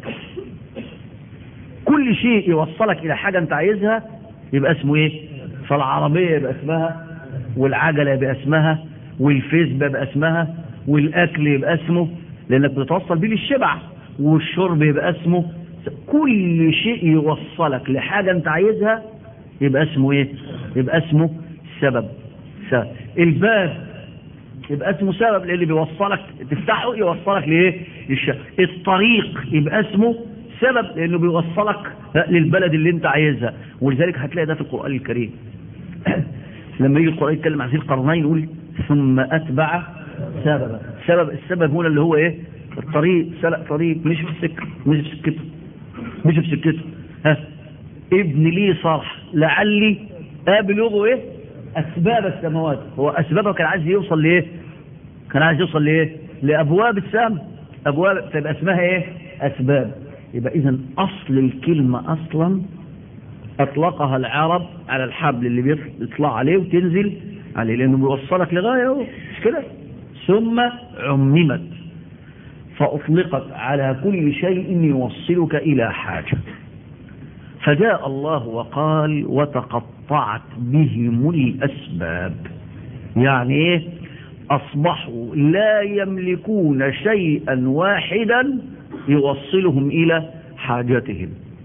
كل شيء يوصلك الى حاجة انت عايزها يبقى اسمه ايه فالعربية يبقى اسمها والعجلة يبقى اسمها والفيس يبقى اسمها والاكل يبقى اسمه لانك بتتوصل بيه للشبع والشرب يبقى اسمه كل شيء يوصلك لحاجة انت عايزها يبقى اسمه ايه يبقى اسمه سبب سبب الباب يبقى اسمه سبب للي بيوصلك تفتحه يوصلك لايه للشبع الطريق يبقى اسمه سبب لانه بيوصلك للبلد اللي انت عايزها ولذلك هتلاقي ده في القرآن الكريم لما يجي القرآن يتكلم عن ذي القرنين يقول ثم اتبع سببا سبب السبب هنا اللي هو ايه الطريق سلق طريق مش في السكه مش في سكته مش في سكته ها ابن لي صرح لعلي ابلغ ايه اسباب السماوات هو اسبابه كان عايز يوصل لايه كان عايز يوصل لايه لأبواب السماء أبواب تبقى اسمها إيه أسباب يبقى إذا أصل الكلمة أصلا أطلقها العرب على الحبل اللي بيطلع عليه وتنزل عليه لأنه بيوصلك لغاية اهو مش كده ثم عممت فأطلقت على كل شيء يوصلك إلى حاجة فجاء الله وقال وتقطعت بهم الأسباب يعني إيه أصبحوا لا يملكون شيئا واحدا يوصلهم إلى حاجتهم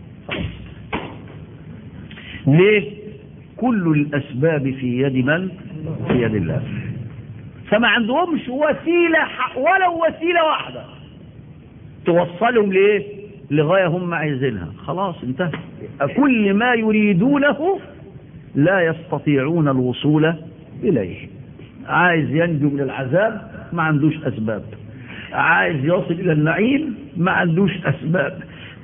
ليه كل الأسباب في يد من في يد الله فما عندهمش وسيلة ولو وسيلة واحدة توصلهم لإيه لغاية هم عايزينها خلاص انتهى كل ما يريدونه لا يستطيعون الوصول إليه عايز ينجو من العذاب ما عندوش أسباب عايز يصل إلى النعيم ما عندوش أسباب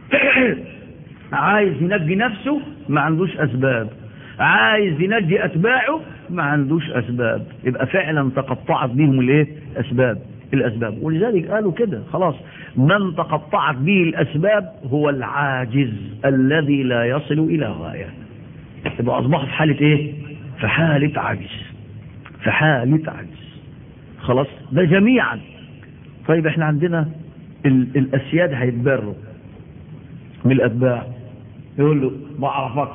عايز ينجي نفسه ما عندوش أسباب عايز ينجي أتباعه ما عندوش أسباب يبقى فعلا تقطعت بهم الايه أسباب الأسباب ولذلك قالوا كده خلاص من تقطعت به الأسباب هو العاجز الذي لا يصل إلى غاية يبقى أصبحت في حالة إيه في حالة عجز في حالة عجز خلاص ده جميعا طيب احنا عندنا ال الأسياد هيتبروا من الأتباع يقول له ما أعرفكش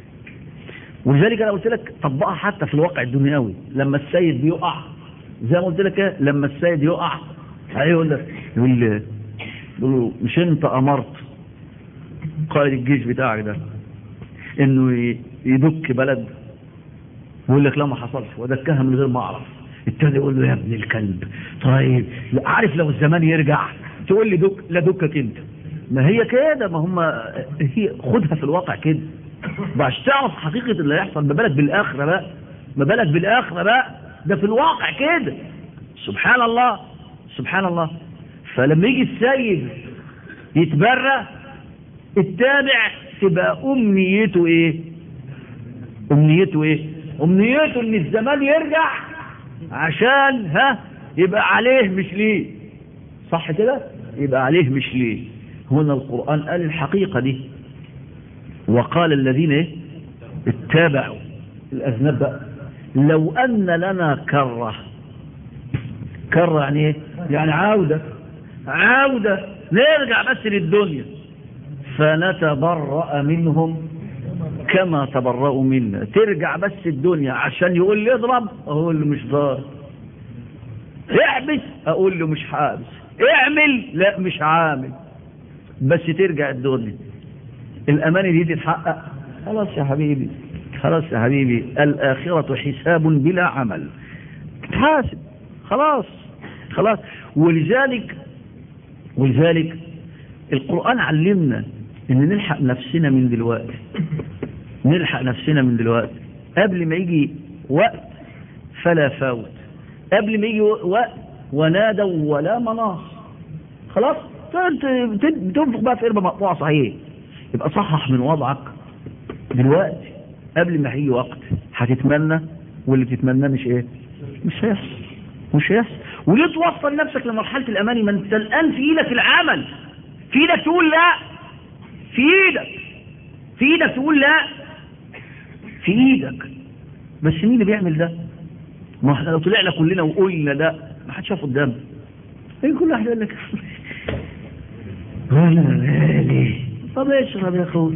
ولذلك أنا قلت لك طبقها حتى في الواقع الدنيوي لما السيد بيقع زي ما قلت لك لما السيد يقع هيقول لك يقول لي يقول له مش انت امرت قائد الجيش بتاعك ده انه يدك بلد يقول لك لا ما حصلش ودكها من غير ما اعرف التاني يقول له يا ابن الكلب طيب عارف لو الزمان يرجع تقول لي دك لا دكك انت ما هي كده ما هم هي خدها في الواقع كده باش تعرف حقيقة اللي هيحصل ما بالك بالآخرة بقى ما بالك بالآخرة بقى ده في الواقع كده سبحان الله سبحان الله فلما يجي السيد يتبرى التابع تبقى أمنيته إيه أمنيته إيه أمنيته إن الزمان يرجع عشان ها يبقى عليه مش ليه صح كده يبقى عليه مش ليه هنا القرآن قال الحقيقة دي وقال الذين ايه اتبعوا الأذنب بقى لو أن لنا كرة كرة يعني ايه يعني عودة عودة نرجع بس للدنيا فنتبرأ منهم كما تبرأوا منا ترجع بس الدنيا عشان يقول لي اضرب اقول له مش ضارب احبس اقول له مش حابس اعمل لا مش عامل بس ترجع الدنيا الأماني دي تتحقق خلاص يا حبيبي خلاص يا حبيبي الآخرة حساب بلا عمل تحاسب خلاص خلاص ولذلك ولذلك القرآن علمنا ان نلحق نفسنا من دلوقتي نلحق نفسنا من دلوقتي قبل ما يجي وقت فلا فوت قبل ما يجي وقت ونادوا ولا مناص خلاص تنفق بقى في قربة مقطوعة صحيح يبقى صحح من وضعك دلوقتي قبل ما هيجي وقت هتتمنى واللي بتتمناه مش ايه مش هيحصل مش هيحصل وليه توصل نفسك لمرحلة الأماني ما انت الآن في ايدك العمل في ايدك تقول لا في ايدك في ايدك تقول لا في ايدك بس مين اللي بيعمل ده ما احنا لو طلعنا كلنا وقلنا ده ما حدش شاف قدامنا ايه كل واحد يقول لك انا مالي طب اشرب يا اخوي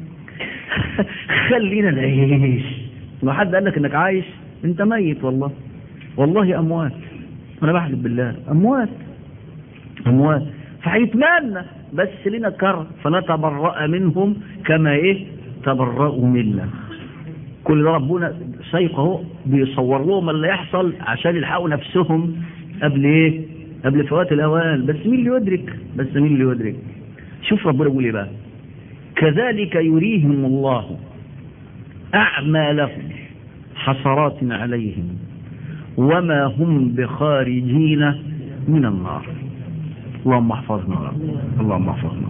خلينا نعيش لو حد قال لك انك عايش انت ميت والله والله اموات انا بحلف بالله اموات اموات فهيتمنى بس لنا كر فنتبرأ منهم كما ايه تبرأوا منا كل ده ربنا سيق اهو بيصور لهم اللي يحصل عشان يلحقوا نفسهم قبل ايه قبل فوات الاوان بس مين اللي يدرك بس مين اللي يدرك شوف ربنا يقول ايه بقى كذلك يريهم الله أعمالهم حسرات عليهم وما هم بخارجين من النار اللهم احفظنا اللهم احفظنا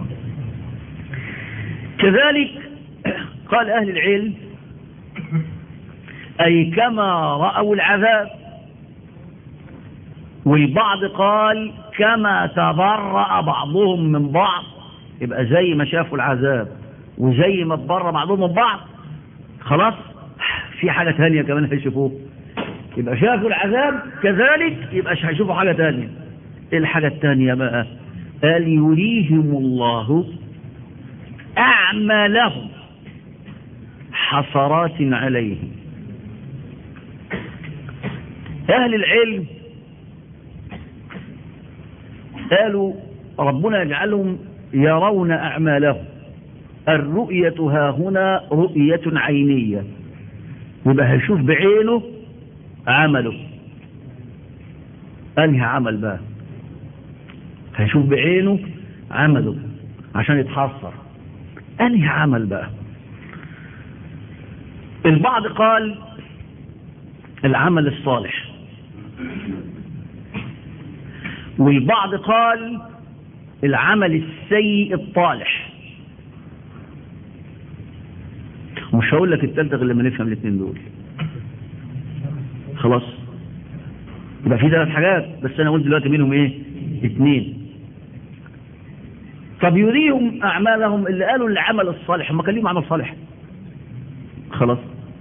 كذلك قال أهل العلم أي كما رأوا العذاب والبعض قال كما تبرأ بعضهم من بعض يبقى زي ما شافوا العذاب وزي ما تبرأ بعضهم من بعض خلاص في حاجة تانية كمان هيشوفوه يبقى شافوا العذاب كذلك يبقى هيشوفوا حاجة تانية ايه الحاجة التانية بقى قال يريهم الله أعمالهم حسرات عليهم أهل العلم قالوا ربنا يجعلهم يرون أعمالهم الرؤية ها هنا رؤية عينية يبقى هيشوف بعينه عمله أنهي عمل بقى هيشوف بعينه عمله عشان يتحصر أنهي عمل بقى البعض قال العمل الصالح والبعض قال العمل السيء الطالح مش هقول لك التالتة غير لما نفهم الاثنين دول خلاص يبقى في ثلاث حاجات بس انا قلت دلوقتي منهم ايه اثنين طب يريهم اعمالهم اللي قالوا العمل الصالح هم كان ليهم عمل صالح خلاص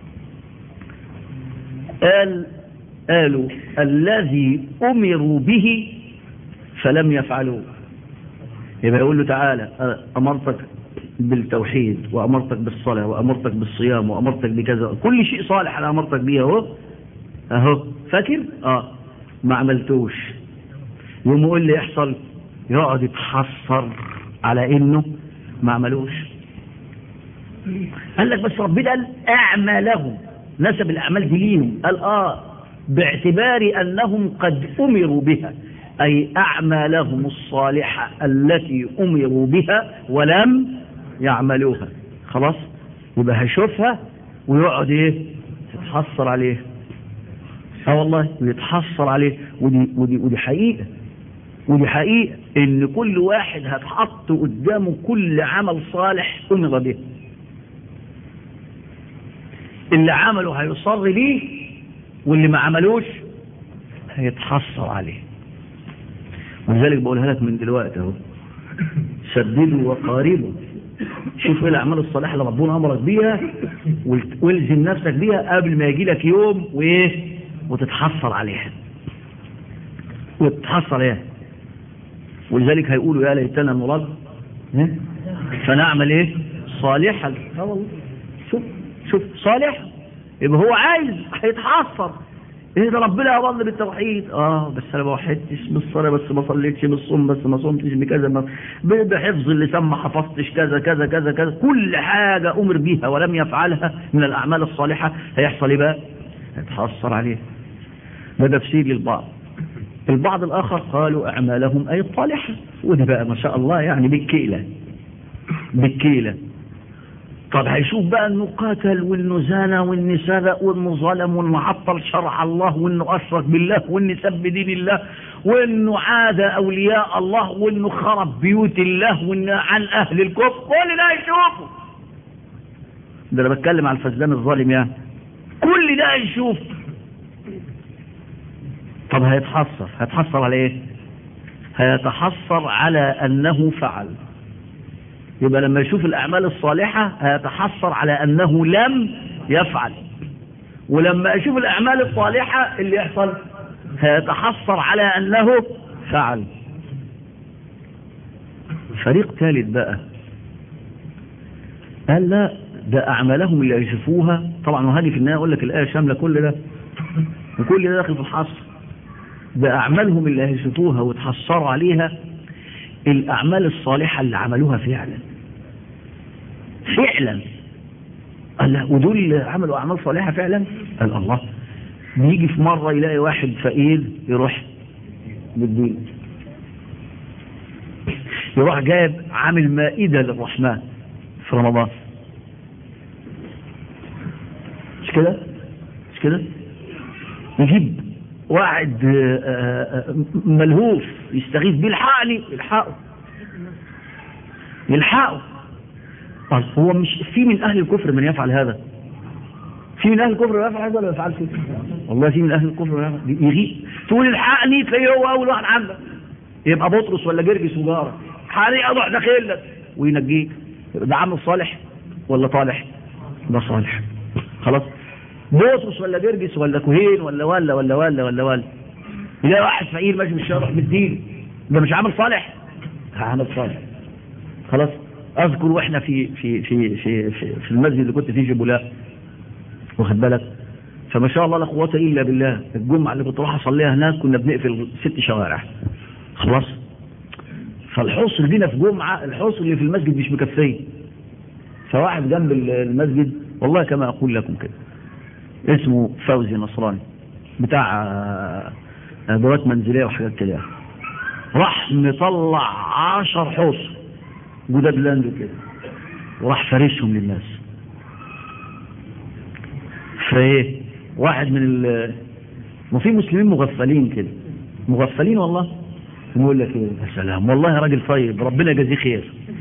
قال قالوا الذي امروا به فلم يفعلوه يبقى يقول له تعالى امرتك بالتوحيد وامرتك بالصلاه وامرتك بالصيام وامرتك بكذا كل شيء صالح انا امرتك بيه اهو اهو فاكر اه ما عملتوش يوم يقول لي يحصل يقعد يتحسر على انه ما عملوش قال لك بس ربنا قال اعمالهم نسب الاعمال دي ليهم قال اه باعتبار انهم قد امروا بها اي اعمالهم الصالحه التي امروا بها ولم يعملوها خلاص يبقى هيشوفها ويقعد ايه يتحسر عليه اه والله ويتحسر عليه ودي, ودي, ودي حقيقة ودي حقيقة ان كل واحد هتحط قدامه كل عمل صالح امر به اللي عمله هيصر ليه واللي ما عملوش هيتحسر عليه ولذلك بقولها لك من دلوقتي اهو سددوا وقاربوا شوف ايه الاعمال الصالحه اللي ربنا امرك بيها والزم نفسك بيها قبل ما يجي لك يوم وايه وتتحصل عليها وتتحصل عليها ولذلك هيقولوا يا ليتنا نرد فنعمل ايه صالحا شوف شوف صالح يبقى هو عايز هيتحصل ايه ده ربنا اضل بالتوحيد اه بس انا ما وحدتش بالصلاه بس ما صليتش بالصوم بس ما صمتش بكذا ما بحفظ اللسان ما حفظتش كذا كذا كذا كذا كل حاجه امر بيها ولم يفعلها من الاعمال الصالحه هيحصل ايه بقى هيتحصر عليه ده تفسير للبعض البعض الاخر قالوا اعمالهم اي الصالحه وده بقى ما شاء الله يعني بالكيله بالكيله طب هيشوف بقى انه قاتل وانه زانى وانه سرق وانه ظلم وانه عطل شرع الله وانه اشرك بالله وانه سب دين الله وانه عاد اولياء الله وانه خرب بيوت الله وانه عن اهل الكفر كل ده هيشوفه ده انا بتكلم على الفسدان الظالم يعني كل ده هيشوف طب هيتحسر هيتحسر على ايه هيتحسر على انه فعل يبقى لما يشوف الأعمال الصالحة هيتحسر على أنه لم يفعل ولما يشوف الأعمال الصالحة اللي يحصل هيتحسر على أنه فعل فريق ثالث بقى قال لا ده أعمالهم اللي يشوفوها طبعا وهذه في النهاية أقول لك الآية شاملة كل ده وكل ده داخل في الحصر ده أعمالهم اللي هيشوفوها وتحسروا عليها الأعمال الصالحة اللي عملوها فعلا فعلا قال لا ودول اللي عملوا أعمال صالحة فعلا قال الله بيجي في مرة يلاقي واحد فقير يروح بالدين يروح جايب عامل مائدة للرحمن في رمضان مش كده مش كده يجيب واحد ملهوف يستغيث بيه الحقني يلحقه يلحقه طب هو مش في من اهل الكفر من يفعل هذا في من اهل الكفر يفعل هذا ولا يفعل كده والله في من اهل الكفر يغيب تقول الحقني تلاقيه هو اول واحد عندك يبقى بطرس ولا جرجس وجارك حقني اروح داخل لك وينجيك ده عمل صالح ولا طالح ده صالح خلاص بطرس ولا جرجس ولا كهين ولا ولا ولا ولا ولا ولا يلاقي واحد فقير ماشي في الشارع بالدين ده مش عامل صالح عامل صالح خلاص اذكر واحنا في في في في في, في المسجد اللي كنت فيه في بولاق واخد بالك فما شاء الله لا قوه الا بالله الجمعه اللي كنت رايح اصليها هناك كنا بنقفل ست شوارع خلاص فالحصر بينا في جمعه الحصر اللي في المسجد مش مكفيه فواحد جنب المسجد والله كما اقول لكم كده اسمه فوزي نصراني بتاع ادوات منزليه وحاجات كده راح مطلع عشر حصر جداد لاند كده وراح فارسهم للناس فايه واحد من ال ما في مسلمين مغفلين كده مغفلين والله يقول لك ايه يا سلام والله راجل طيب ربنا يجازيه خير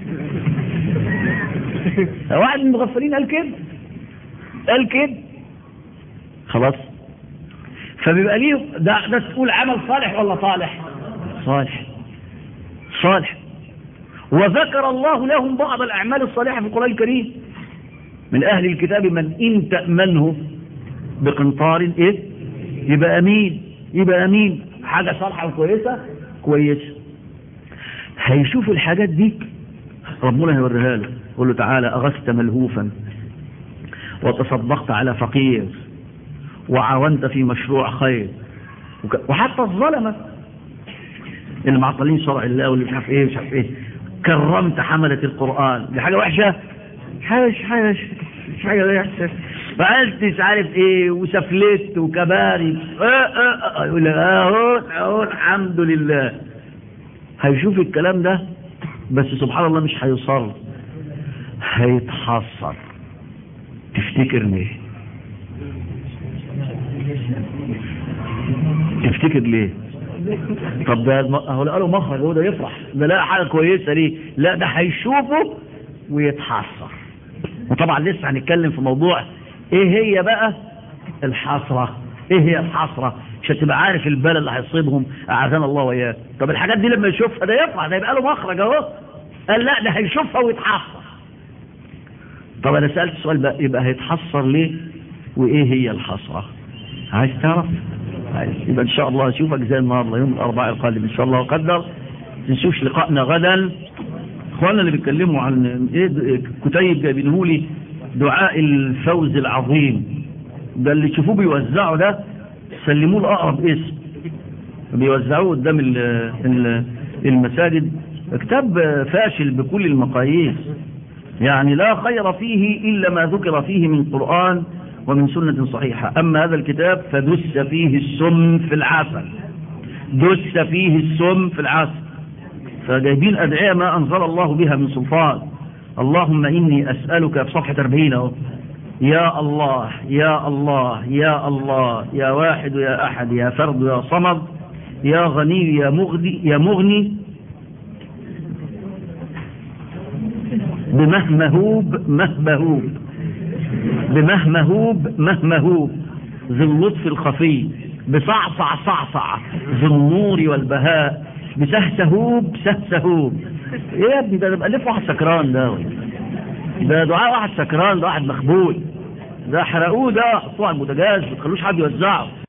واحد من المغفلين قال كده قال كده خلاص فبيبقى ليه ده, ده تقول عمل صالح ولا صالح صالح صالح وذكر الله لهم بعض الأعمال الصالحة في القرآن الكريم من أهل الكتاب من إن تأمنه بقنطار إيه يبقى أمين يبقى أمين حاجة صالحة وكويسة كويسة هيشوف الحاجات دي ربنا هيوريها له يقول له تعالى أغثت ملهوفا وتصدقت على فقير وعاونت في مشروع خير وحتى الظلمة اللي معطلين شرع الله واللي مش عارف ايه مش عارف ايه كرمت حملة القرآن دي حاجة وحشة حاجة حاجة مش حاجة وحشة فقلت عارف ايه وسفلت وكباري اه اه اه يقول لك اهو اهو الحمد لله هيشوف الكلام ده بس سبحان الله مش هيصر هيتحصر تفتكر ليه تفتكر ليه طب ده هو له مخرج هو ده يفرح ده لا حاجه كويسه ليه لا ده هيشوفه ويتحسر وطبعا لسه هنتكلم في موضوع ايه هي بقى الحسره ايه هي الحسره عشان تبقى عارف البلاء اللي هيصيبهم اعاذنا الله واياه طب الحاجات دي لما يشوفها ده يفرح ده يبقى له مخرج اهو قال لا ده هيشوفها ويتحسر طب انا سالت سؤال بقى يبقى هيتحسر ليه وايه هي الحسره عايز تعرف عايز يبقى ان شاء الله اشوفك زي النهارده يوم الاربعاء القادم ان شاء الله وقدر نشوفش لقائنا غدا اخواننا اللي بيتكلموا عن ايه كتيب جايبينه لي دعاء الفوز العظيم ده اللي تشوفوه بيوزعوا ده سلموه لاقرب اسم بيوزعوه قدام ال ال المساجد كتاب فاشل بكل المقاييس يعني لا خير فيه إلا ما ذكر فيه من قرآن ومن سنة صحيحة أما هذا الكتاب فدس فيه السم في العسل دس فيه السم في العسل فجايبين أدعية ما أنزل الله بها من سلطان اللهم إني أسألك في صفحة 40 أهو يا الله يا الله يا الله يا واحد يا أحد يا فرد يا صمد يا غني يا مغني يا مغني بمهمهوب مهمهوب بمهمهوب مهمهوب ذي اللطف الخفي بصعصع صعصع ذي النور والبهاء بسهسهوب سهسهوب ايه يا ابني ده بقى لف واحد سكران ده ده دعاء واحد سكران ده واحد مخبول ده حرقوه ده حطوه على البوتاجاز ما تخلوش حد يوزعه